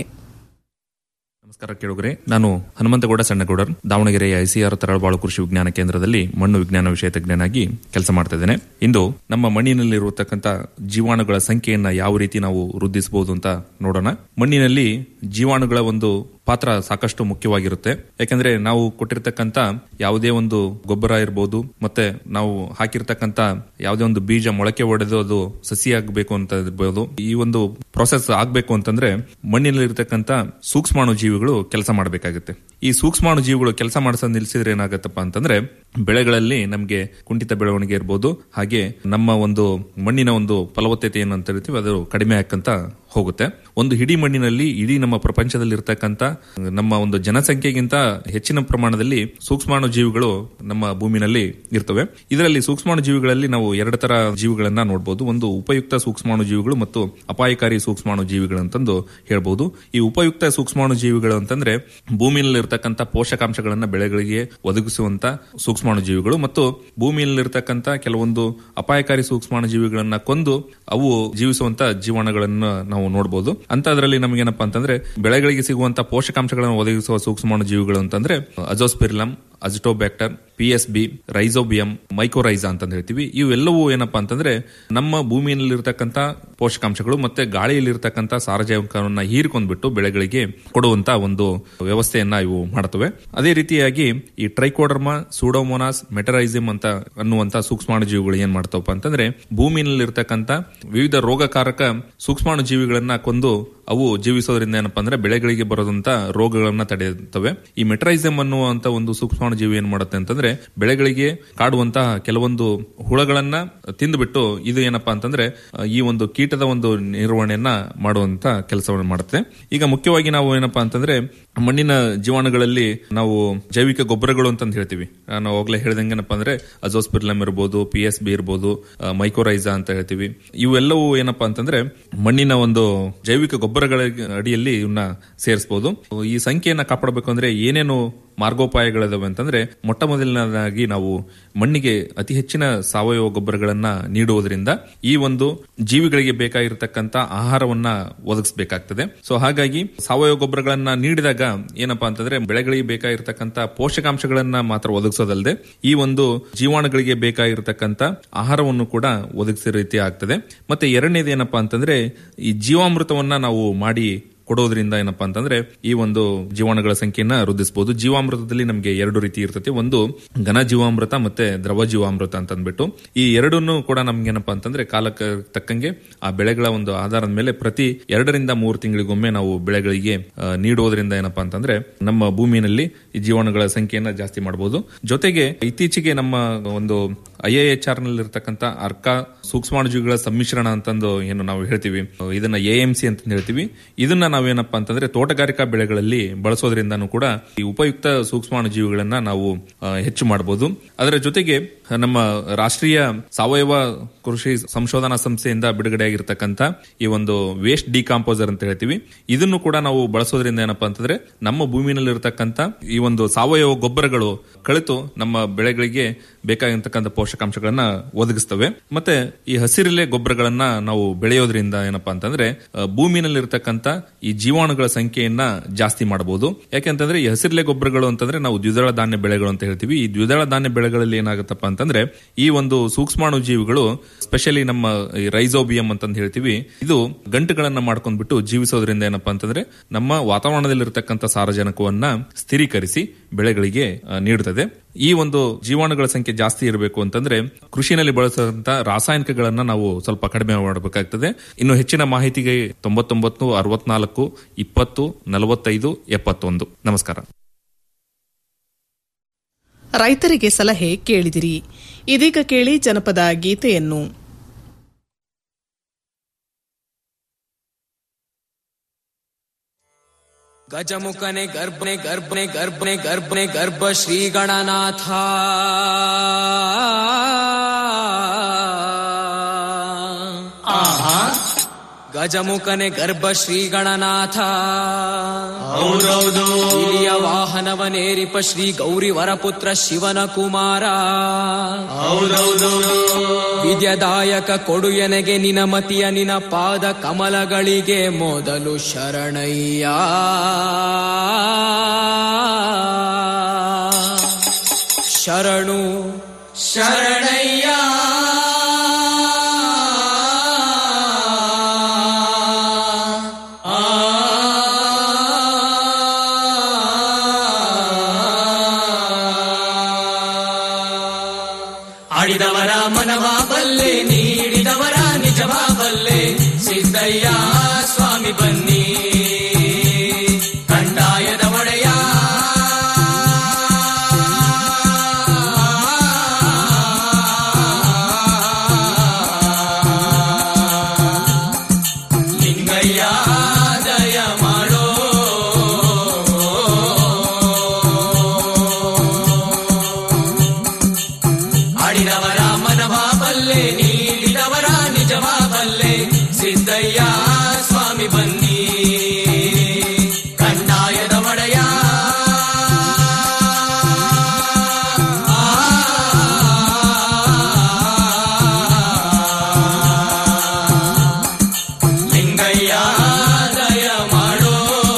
ನಮಸ್ಕಾರ ಕೇಳುಗರೆ ನಾನು ಹನುಮಂತಗೌಡ ಸಣ್ಣಗೌಡರ್ ದಾವಣಗೆರೆಯ ಐಸಿಆರ್ ತರಳಬಾಳು ಕೃಷಿ ವಿಜ್ಞಾನ ಕೇಂದ್ರದಲ್ಲಿ ಮಣ್ಣು ವಿಜ್ಞಾನ ವಿಷಯ ತಜ್ಞನಾಗಿ ಕೆಲಸ ಮಾಡ್ತಾ ಇದ್ದೇನೆ ಇಂದು ನಮ್ಮ ಮಣ್ಣಿನಲ್ಲಿರುವತಕ್ಕಂಥ ಜೀವಾಣುಗಳ ಸಂಖ್ಯೆಯನ್ನ ಯಾವ ರೀತಿ ನಾವು ವೃದ್ಧಿಸಬಹುದು ಅಂತ ನೋಡೋಣ ಮಣ್ಣಿನಲ್ಲಿ ಜೀವಾಣುಗಳ ಒಂದು ಪಾತ್ರ ಸಾಕಷ್ಟು ಮುಖ್ಯವಾಗಿರುತ್ತೆ ಯಾಕಂದ್ರೆ ನಾವು ಕೊಟ್ಟಿರ್ತಕ್ಕಂಥ ಯಾವುದೇ ಒಂದು ಗೊಬ್ಬರ ಇರಬಹುದು ಮತ್ತೆ ನಾವು ಹಾಕಿರ್ತಕ್ಕಂಥ ಯಾವುದೇ ಒಂದು ಬೀಜ ಮೊಳಕೆ ಒಡೆದು ಅದು ಸಸಿ ಆಗಬೇಕು ಅಂತ ಇರ್ಬೋದು ಈ ಒಂದು ಪ್ರೊಸೆಸ್ ಆಗ್ಬೇಕು ಅಂತಂದ್ರೆ ಮಣ್ಣಿನಲ್ಲಿರ್ತಕ್ಕಂಥ ಸೂಕ್ಷ್ಮಾಣು ಜೀವಿಗಳು ಕೆಲಸ ಮಾಡಬೇಕಾಗುತ್ತೆ ಈ ಸೂಕ್ಷ್ಮಾಣು ಜೀವಿಗಳು ಕೆಲಸ ಮಾಡಿಸೋದು ನಿಲ್ಸಿದ್ರೆ ಏನಾಗತ್ತಪ್ಪ ಅಂತಂದ್ರೆ ಬೆಳೆಗಳಲ್ಲಿ ನಮಗೆ ಕುಂಠಿತ ಬೆಳವಣಿಗೆ ಇರ್ಬೋದು ಹಾಗೆ ನಮ್ಮ ಒಂದು ಮಣ್ಣಿನ ಒಂದು ಫಲವತ್ತತೆ ಏನು ಅಂತ ಹೇಳ್ತೀವಿ ಅದು ಕಡಿಮೆ ಆಕ್ಕಂತ ಹೋಗುತ್ತೆ ಒಂದು ಇಡೀ ಮಣ್ಣಿನಲ್ಲಿ ಇಡೀ ನಮ್ಮ ಪ್ರಪಂಚದಲ್ಲಿ ಇರ್ತಕ್ಕಂಥ ನಮ್ಮ ಒಂದು ಜನಸಂಖ್ಯೆಗಿಂತ ಹೆಚ್ಚಿನ ಪ್ರಮಾಣದಲ್ಲಿ ಸೂಕ್ಷ್ಮಾಣು ಜೀವಿಗಳು ನಮ್ಮ ಭೂಮಿನಲ್ಲಿ ಇರ್ತವೆ ಇದರಲ್ಲಿ ಸೂಕ್ಷ್ಮಾಣು ಜೀವಿಗಳಲ್ಲಿ ನಾವು ಎರಡು ತರ ಜೀವಿಗಳನ್ನ ನೋಡಬಹುದು ಒಂದು ಉಪಯುಕ್ತ ಸೂಕ್ಷ್ಮಾಣು ಜೀವಿಗಳು ಮತ್ತು ಅಪಾಯಕಾರಿ ಸೂಕ್ಷ್ಮಾಣು ಜೀವಿಗಳು ಅಂತಂದು ಹೇಳ್ಬಹುದು ಈ ಉಪಯುಕ್ತ ಸೂಕ್ಷ್ಮಾಣು ಜೀವಿಗಳು ಅಂತಂದ್ರೆ ಭೂಮಿಯಲ್ಲಿ ಇರ್ತಕ್ಕಂಥ ಪೋಷಕಾಂಶಗಳನ್ನ ಬೆಳೆಗಳಿಗೆ ಒದಗಿಸುವಂತ ಸೂಕ್ಷ್ಮಾಣು ಜೀವಿಗಳು ಮತ್ತು ಭೂಮಿಯಲ್ಲಿರ್ತಕ್ಕಂಥ ಕೆಲವೊಂದು ಅಪಾಯಕಾರಿ ಸೂಕ್ಷ್ಮಾಣು ಜೀವಿಗಳನ್ನ ಕೊಂದು ಅವು ಜೀವಿಸುವಂತ ಜೀವಾಣುಗಳನ್ನ ನಾವು ನೋಡಬಹುದು ಅಂತ ಅದರಲ್ಲಿ ನಮಗೇನಪ್ಪಾ ಅಂತಂದ್ರೆ ಬೆಳೆಗಳಿಗೆ ಸಿಗುವಂತ ಪೋಷಕಾಂಶಗಳನ್ನು ಒದಗಿಸುವ ಸೂಕ್ಷ್ಮಾಣು ಜೀವಿಗಳು ಅಂತಂದ್ರೆ azospirillum azotobacter P S B rhizobium mycorrhiza ಅಂತ ಹೇಳ್ತೀವಿ ಇವೆಲ್ಲವೂ ಏನಪ್ಪಾ ಅಂತಂದ್ರೆ ನಮ್ಮ ಭೂಮಿಯಲ್ಲಿರ್ತಕ್ಕಂಥ ಪೋಷಕಾಂಶಗಳು ಮತ್ತೆ ಗಾಳಿಯಲ್ಲಿರ್ತಕ್ಕಂಥ ಸಾರಜನಕವನ್ನ ಹೀರಿಕೊಂಡ್ಬಿಟ್ಟು ಬೆಳೆಗಳಿಗೆ ಕೊಡುವಂತ ಒಂದು ವ್ಯವಸ್ಥೆಯನ್ನ ಇವು ಮಾಡ್ತವೆ ಅದೇ ರೀತಿಯಾಗಿ ಈ ಟ್ರೈಕೋಡರ್ಮಾ ಸೂಡೋಮೋನಾಸ್ ಮೆಟರೈಸಿಮ್ ಅಂತ ಅನ್ನುವಂತ ಸೂಕ್ಷ್ಮಾಣು ಜೀವಿಗಳು ಏನ್ ಮಾಡ್ತಾವಪ್ಪ ಅಂತಂದ್ರೆ ಭೂಮಿಯಲ್ಲಿರ್ತಕ್ಕಂಥ ವಿವಿಧ ರೋಗಕಾರಕ ಸೂಕ್ಷ್ಮಾಣು ಜೀವಿಗಳನ್ನ ಕೊಂದು ಅವು ಜೀವಿಸೋದ್ರಿಂದ ಏನಪ್ಪಾ ಅಂದ್ರೆ ಬೆಳೆಗಳಿಗೆ ಬರೋದಂತ ರೋಗಗಳನ್ನ ತಡೆಯುತ್ತವೆ ಈ ಮೆಟ್ರೈಸಮ್ ಅನ್ನುವಂತ ಒಂದು ಸೂಕ್ಷ್ಮಾಣು ಜೀವಿ ಏನ್ ಮಾಡುತ್ತೆ ಅಂತಂದ್ರೆ ಬೆಳೆಗಳಿಗೆ ಕಾಡುವಂತಹ ಕೆಲವೊಂದು ಹುಳಗಳನ್ನ ತಿಂದುಬಿಟ್ಟು ಇದು ಏನಪ್ಪಾ ಅಂತಂದ್ರೆ ಅಹ್, ಈ ಒಂದು ಕೀಟದ ಒಂದು ನಿರ್ವಹಣೆಯನ್ನ ಮಾಡುವಂತ ಕೆಲಸವನ್ನು ಮಾಡುತ್ತೆ ಈಗ ಮುಖ್ಯವಾಗಿ ನಾವು ಏನಪ್ಪಾ ಅಂತಂದ್ರೆ ಮಣ್ಣಿನ ಜೀವಾಣುಗಳಲ್ಲಿ ನಾವು ಜೈವಿಕ ಗೊಬ್ಬರಗಳು ಅಂತ ಹೇಳ್ತೀವಿ ನಾವು ಹೋಗ್ಲೇ ಹೇಳ್ದಂಗೆ ಏನಪ್ಪಾ ಅಂದ್ರೆ ಅಜೋಸ್ಪಿರ್ಲಮ್ ಇರ್ಬೋದು ಪಿ ಎಸ್ ಬಿ ಇರ್ಬೋದು ಮೈಕೋರೈಸಾ ಅಂತ ಹೇಳ್ತೀವಿ ಇವೆಲ್ಲವೂ ಏನಪ್ಪಾ ಅಂತಂದ್ರೆ ಮಣ್ಣಿನ ಒಂದು ಜೈವಿಕ ಗೊಬ್ಬರಗಳ ಅಡಿಯಲ್ಲಿ ಇವನ್ನ ಸೇರಿಸಬಹುದು ಈ ಸಂಖ್ಯೆಯನ್ನ ಕಾಪಾಡಬೇಕು ಅಂದ್ರೆ ಏನೇನು ಮಾರ್ಗೋಪಾಯಗಳಿದಾವೆ ಅಂತಂದ್ರೆ ಮೊಟ್ಟ ಮೊದಲನೇದಾಗಿ ನಾವು ಮಣ್ಣಿಗೆ ಅತಿ ಹೆಚ್ಚಿನ ಸಾವಯವ ಗೊಬ್ಬರಗಳನ್ನ ನೀಡುವುದರಿಂದ ಈ ಒಂದು ಜೀವಿಗಳಿಗೆ ಬೇಕಾಗಿರತಕ್ಕಂತ ಆಹಾರವನ್ನ ಒದಗಿಸಬೇಕಾಗ್ತದೆ ಸೊ ಹಾಗಾಗಿ ಸಾವಯವ ಗೊಬ್ಬರಗಳನ್ನ ನೀಡಿದಾಗ ಏನಪ್ಪಾ ಅಂತಂದ್ರೆ ಬೆಳೆಗಳಿಗೆ ಬೇಕಾಗಿರ್ತಕ್ಕಂತ ಪೋಷಕಾಂಶಗಳನ್ನ ಮಾತ್ರ ಒದಗಿಸೋದಲ್ಲದೆ ಈ ಒಂದು ಜೀವಾಣುಗಳಿಗೆ ಬೇಕಾಗಿರ್ತಕ್ಕಂತ ಆಹಾರವನ್ನು ಕೂಡ ಒದಗಿಸೋ ರೀತಿ ಆಗ್ತದೆ ಮತ್ತೆ ಎರಡನೇದು ಏನಪ್ಪಾ ಅಂತಂದ್ರೆ ಈ ಜೀವಾಮೃತವನ್ನ ನಾವು ಮಾಡಿ ಕೊಡೋದ್ರಿಂದ ಏನಪ್ಪಾ ಅಂತಂದ್ರೆ ಈ ಒಂದು ಜೀವಾಣುಗಳ ಸಂಖ್ಯೆಯನ್ನ ವೃದ್ಧಿಸಬಹುದು ಜೀವಾಮೃತದಲ್ಲಿ ನಮಗೆ ಎರಡು ರೀತಿ ಇರ್ತದೆ ಒಂದು ಘನ ಜೀವಾಮೃತ ಮತ್ತೆ ದ್ರವ ಜೀವಾಮೃತ ಅಂತ ಅಂದ್ಬಿಟ್ಟು ಈ ಎರಡನ್ನೂ ಕೂಡ ನಮ್ಗೆ ಏನಪ್ಪಾ ಅಂತಂದ್ರೆ ಕಾಲಕ್ಕೆ ತಕ್ಕಂಗೆ ಆ ಬೆಳೆಗಳ ಒಂದು ಆಧಾರದ ಮೇಲೆ ಪ್ರತಿ ಎರಡರಿಂದ ಮೂರು ತಿಂಗಳಿಗೊಮ್ಮೆ ನಾವು ಬೆಳೆಗಳಿಗೆ ಆ, ನೀಡುವುದರಿಂದ ಏನಪ್ಪಾ ಅಂತಂದ್ರೆ ನಮ್ಮ ಭೂಮಿನಲ್ಲಿ ಈ ಜೀವಾಣುಗಳ ಸಂಖ್ಯೆಯನ್ನ ಜಾಸ್ತಿ ಮಾಡಬಹುದು ಜೊತೆಗೆ ಇತ್ತೀಚೆಗೆ ನಮ್ಮ ಒಂದು ಐ ಎ ಎಚ್ ಆರ್ ನಲ್ಲಿ ಇರ್ತಕ್ಕಂಥ ಅರ್ಕ ಸೂಕ್ಷ್ಮಾಣುಜೀವಿಗಳ ಸಮ್ಮಿಶ್ರಣ ಅಂತಂದು ಏನು ನಾವು ಹೇಳ್ತೀವಿ ಇದನ್ನ ಎ ಎಂ ಸಿ ಅಂತ ಹೇಳ್ತೀವಿ ಇದನ್ನ ನಾವೇನಪ್ಪಾ ಅಂತಂದ್ರೆ ತೋಟಗಾರಿಕಾ ಬೆಳೆಗಳಲ್ಲಿ ಬಳಸೋದ್ರಿಂದನೂ ಕೂಡ ಈ ಉಪಯುಕ್ತ ಸೂಕ್ಷ್ಮಾಣುಜೀವಿಗಳನ್ನ ನಾವು ಆ, ಹೆಚ್ಚು ಮಾಡಬಹುದು ಅದರ ಜೊತೆಗೆ ನಮ್ಮ ರಾಷ್ಟ್ರೀಯ ಸಾವಯವ ಕೃಷಿ ಸಂಶೋಧನಾ ಸಂಸ್ಥೆಯಿಂದ ಬಿಡುಗಡೆಯಾಗಿರ್ತಕ್ಕಂಥ ಈ ಒಂದು ವೇಸ್ಟ್ ಡಿಕಾಂಪೋಸರ್ ಅಂತ ಹೇಳ್ತೀವಿ ಇದನ್ನು ಕೂಡ ನಾವು ಬಳಸೋದ್ರಿಂದ ಏನಪ್ಪಾ ಅಂತಂದ್ರೆ ನಮ್ಮ ಭೂಮಿನಲ್ಲಿರ್ತಕ್ಕಂಥ ಈ ಒಂದು ಸಾವಯವ ಗೊಬ್ಬರಗಳು ಕಳಿತು ನಮ್ಮ ಬೆಳೆಗಳಿಗೆ ಬೇಕಾಗಿರ್ತಕ್ಕಂಥ ಪೋಷಕಾಂಶಗಳನ್ನ ಒದಗಿಸ್ತವೆ ಮತ್ತೆ ಈ ಹಸಿರಿಲೆ ಗೊಬ್ಬರಗಳನ್ನ ನಾವು ಬೆಳೆಯೋದ್ರಿಂದ ಏನಪ್ಪಾ ಅಂತಂದ್ರೆ ಆ, ಭೂಮಿನಲ್ಲಿರ್ತಕ್ಕಂಥ ಈ ಜೀವಾಣುಗಳ ಸಂಖ್ಯೆಯನ್ನ ಜಾಸ್ತಿ ಮಾಡಬಹುದು ಯಾಕೆಂತಂದ್ರೆ ಈ ಹಸಿರಿಲೆ ಗೊಬ್ಬರಗಳು ಅಂತಂದ್ರೆ ನಾವು ದ್ವಿದಳ ಧಾನ್ಯ ಬೆಳೆಗಳು ಅಂತ ಹೇಳ್ತೀವಿ ಈ ದ್ವಿದಳ ಧಾನ್ಯ ಬೆಳೆಗಳಲ್ಲಿ ಏನಾಗುತ್ತಪ್ಪ ಅಂತಂದ್ರೆ ಈ ಒಂದು ಸೂಕ್ಷ್ಮಾಣು ಜೀವಿಗಳು ಸ್ಪೆಷಲಿ ನಮ್ಮ ಈ ರೈಸೋಬಿಯಂ ಅಂತಂದು ಹೇಳ್ತೀವಿ ಇದು ಗಂಟುಗಳನ್ನ ಮಾಡ್ಕೊಂಡ್ಬಿಟ್ಟು ಜೀವಿಸೋದ್ರಿಂದ ಏನಪ್ಪಾ ಅಂತಂದ್ರೆ ನಮ್ಮ ವಾತಾವರಣದಲ್ಲಿರ್ತಕ್ಕಂಥ ಸಾರಜನಕವನ್ನ ಸ್ಥಿರೀಕರಿಸಿ ಬೆಳೆಗಳಿಗೆ ಆ, ನೀಡುತ್ತದೆ ಈ ಒಂದು ಜೀವಾಣುಗಳ ಸಂಖ್ಯೆ ಜಾಸ್ತಿ ಇರಬೇಕು ಅಂತಂದ್ರೆ ಕೃಷಿನಲ್ಲಿ ಬಳಸುವಂತ ರಾಸಾಯನಿಕಗಳನ್ನ ನಾವು ಸ್ವಲ್ಪ ಕಡಿಮೆ ಮಾಡಬೇಕಾಗ್ತದೆ ಇನ್ನು ಹೆಚ್ಚಿನ ಮಾಹಿತಿಗೆ ತೊಂಬತ್ತೊಂಬತ್ತು ಅರವತ್ನಾಲ್ಕು ಇಪ್ಪತ್ತು ನಲವತ್ತೈದು ಎಪ್ಪತ್ತೊಂದು ನಮಸ್ಕಾರ ರೈತರಿಗೆ ಸಲಹೆ ಕೇಳಿದಿರಿ ಇದೀಗ ಕೇಳಿ ಜನಪದ ಗೀತೆಯನ್ನು ಗಜಮುಖನೆ ಗರ್ಭನೆ ಗರ್ಭನೆ ಗರ್ಭನೆ ಗರ್ಭನೆ ಗರ್ಭ ಶ್ರೀ ಗಣನಾಥ ಗಜಮುಖನೆ ಗರ್ಭ ಶ್ರೀ ಗಣನಾಥ ಹೌದೌದು ಇಲಿಯ ವಾಹನವನೇರಿಪ ಶ್ರೀ ಗೌರಿ ವರಪುತ್ರ ಶಿವನ ಕುಮಾರ ಹೌದೌದು ವಿದ್ಯದಾಯಕ ಕೊಡು ಎನಗೆ ನಿನ ಮತಿಯ ನಿನ ಪಾದ ಕಮಲಗಳಿಗೆ ಮೊದಲು ಶರಣಯ್ಯ ಶರಣು ಶರಣಯ್ಯ ಆಡಿದವರ ಮನವ ಬಲ್ಲೆ ನೀಡಿದವರ ನಿಜವ ಬಲ್ಲೆ ಸಿದ್ದಯ್ಯ ಸ್ವಾಮಿ ಬನ್ನಿ ಕಂದಾಯದ ಒಡೆಯ ಲಿಂಗಯ್ಯ ದಯ ಮಾಡೋ ಆಡಿದವರ ಮನವ ಬಲ್ಲೆ ನೀಡಿದವರ ನಿಜವ ಬಲ್ಲೆ ಸಿದ್ದಯ್ಯ ಸ್ವಾಮಿ ಬನ್ನಿ ಕಂದಾಯದ ಒಡೆಯ ಲಿಂಗಯ್ಯ ದಯ ಮಾಡೋ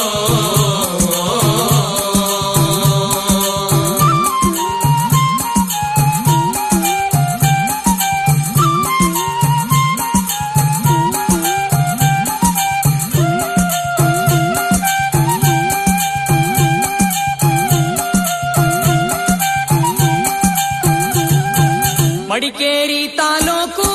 ಮಡಿಕೇರಿ ತಾಲೂಕು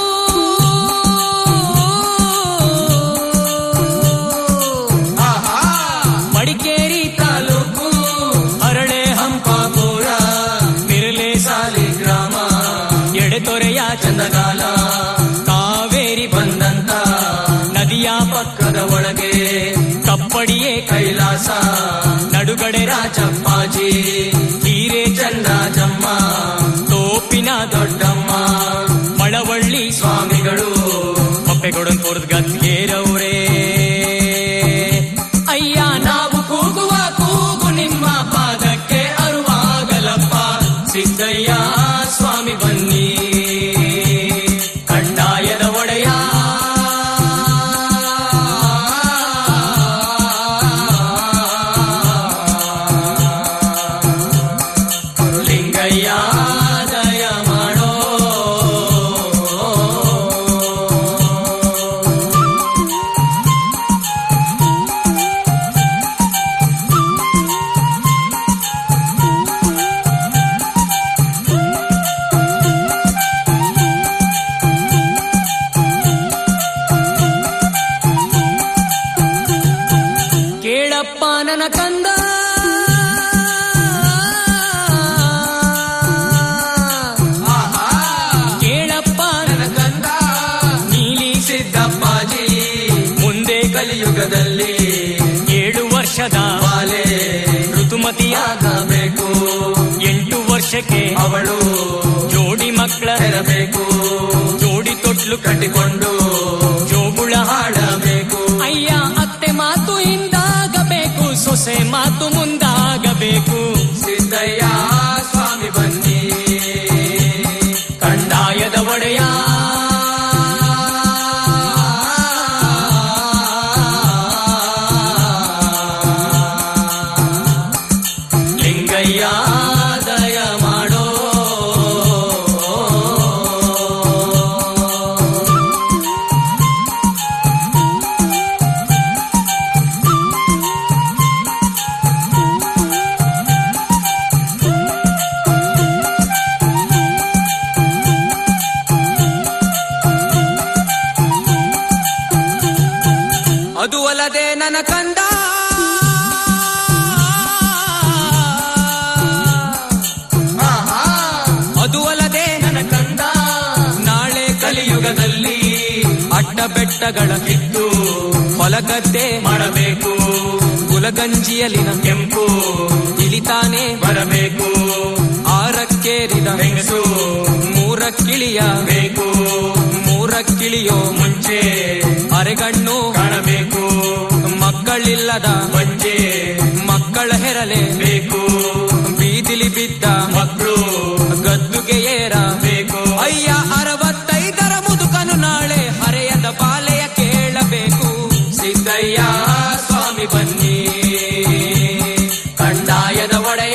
ಆಹಾ. ಮಡಿಕೇರಿ ತಾಲೂಕು ಅರಳೆ ಹಂಪಾಪುರ ಮಿರಲೆ ಸಾಲಿ ಗ್ರಾಮ ಎಡೆತೊರೆಯ ಚಂದಗಾಲ ಕಾವೇರಿ ಬಂದಂತ ನದಿಯ ಪಕ್ಕದ ಒಳಗೆ ಕಪ್ಪಡಿಯೇ ಕೈಲಾಸ ನಡುಗಡೆ ರಾಜಪ್ಪಾಜಿ ಹೀರೆ ಚಂದ್ರಾಜಮ್ಮ ತೋಪಿನ ದೊಡ್ಡಮ್ಮ ಮಳವಳ್ಳಿ ಸ್ವಾಮಿಗಳು ಮೊಪ್ಪೆಗೊಡನ್ಪುರದ ಗದ್ಗೇರವ್ರೇ ಅಯ್ಯ ನಾವು ಕೂಗುವ ಕೂಗು ನಿಮ್ಮ ಪಾದಕ್ಕೆ ಅರುವಾಗಲಪ್ಪ ಸಿದ್ದಯ್ಯ ಸ್ವಾಮಿ ಬನ್ನಿ ಕಂದಾಯದ ಒಡೆಯ ಲಿಂಗಯ್ಯ ದಯ ಮಾಡೋ ಕೇಳಪ್ಪ ನನ್ನ ಕಂದ ಕೇಳಪ್ಪ ನನ್ನ ಕಂದ ನೀಲಿ ಸಿದ್ದಪ್ಪಾಜಿ ಮುಂದೆ ಕಲಿಯುಗದಲ್ಲಿ ಏಳು ವರ್ಷದ ಬಾಲೆ ಋತುಮತಿಯಾಗಬೇಕು ಎಂಟು ವರ್ಷಕ್ಕೆ ಅವಳು ಜೋಡಿ ಮಕ್ಕಳ ಹೆರಬೇಕು ಜೋಡಿ ತೊಟ್ಲು ಕಟ್ಟಿಕೊಂಡು ಜೋಗುಳ ಹಾಡಬೇಕು ಅಯ್ಯ ಅತ್ತೆ ಮಾತು ಹಿಂದಾಗಬೇಕು ಸೊಸೆ ಮಾತು ಮುಂದಾಗಬೇಕು ಸಿದ್ದಯ್ಯ ಸ್ವಾಮಿ ಬನ್ನಿ ಕಂದಾಯದ ಒಡೆಯ ಲಿಂಗಯ್ಯ ದಯ ಮಾಡೋ ಅದು ಅಲ್ಲದೆ ನನ್ನ ಕಂದ ಆಹಾ. ಅದು ಅಲ್ಲದೆ ನನ್ನ ಕಂದ ನಾಳೆ ಕಲಿಯುಗದಲ್ಲಿ ಅಡ್ಡ ಬೆಟ್ಟಗಳ ಕಿತ್ತು ಹೊಲಗದ್ದೆ ಮಾಡಬೇಕು ಕುಲಗಂಜಿಯಲಿನ ಕೆಂಪು ಇಳಿತಾನೆ ಬರಬೇಕು ಆರಕ್ಕೇರಿದ ಹೆಂಗಸು ಮೂರಕ್ಕಿಳಿಯಬೇಕು ಮೂರಕ್ಕಿಳಿಯೋ ಮುಂಚೆ ಅರೆಗಣ್ಣು ಕಾಣಬೇಕು ಮಕ್ಕಳಿಲ್ಲದ ಬಂಜೆ ಮಕ್ಕಳ ಹೆರಲೆ ಬೇಕು ಬೀದಿಲಿ ಬಿದ್ದ ಮಕ್ಕಳು ಗದ್ದುಗೆ ಏರ ಬೇಕು ಅಯ್ಯ ಅರವತ್ತೈದರ ಮುದುಕನು ನಾಳೆ ಹರೆಯದ ಬಾಲೆಯ ಕೇಳಬೇಕು ಸಿದ್ದಯ್ಯ ಸ್ವಾಮಿ ಬನ್ನಿ ಕಂದಾಯದ ಒಡೆಯ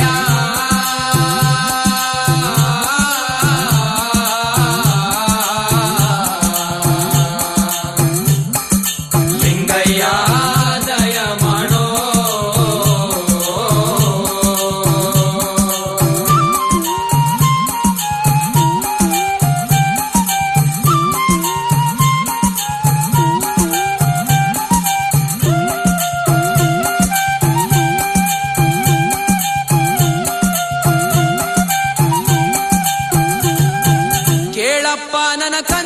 ಲಿಂಗಯ್ಯ ದಯ ಮಾಡೋ ಕೇಳಪ್ಪ ನನ್ನ ಕನ್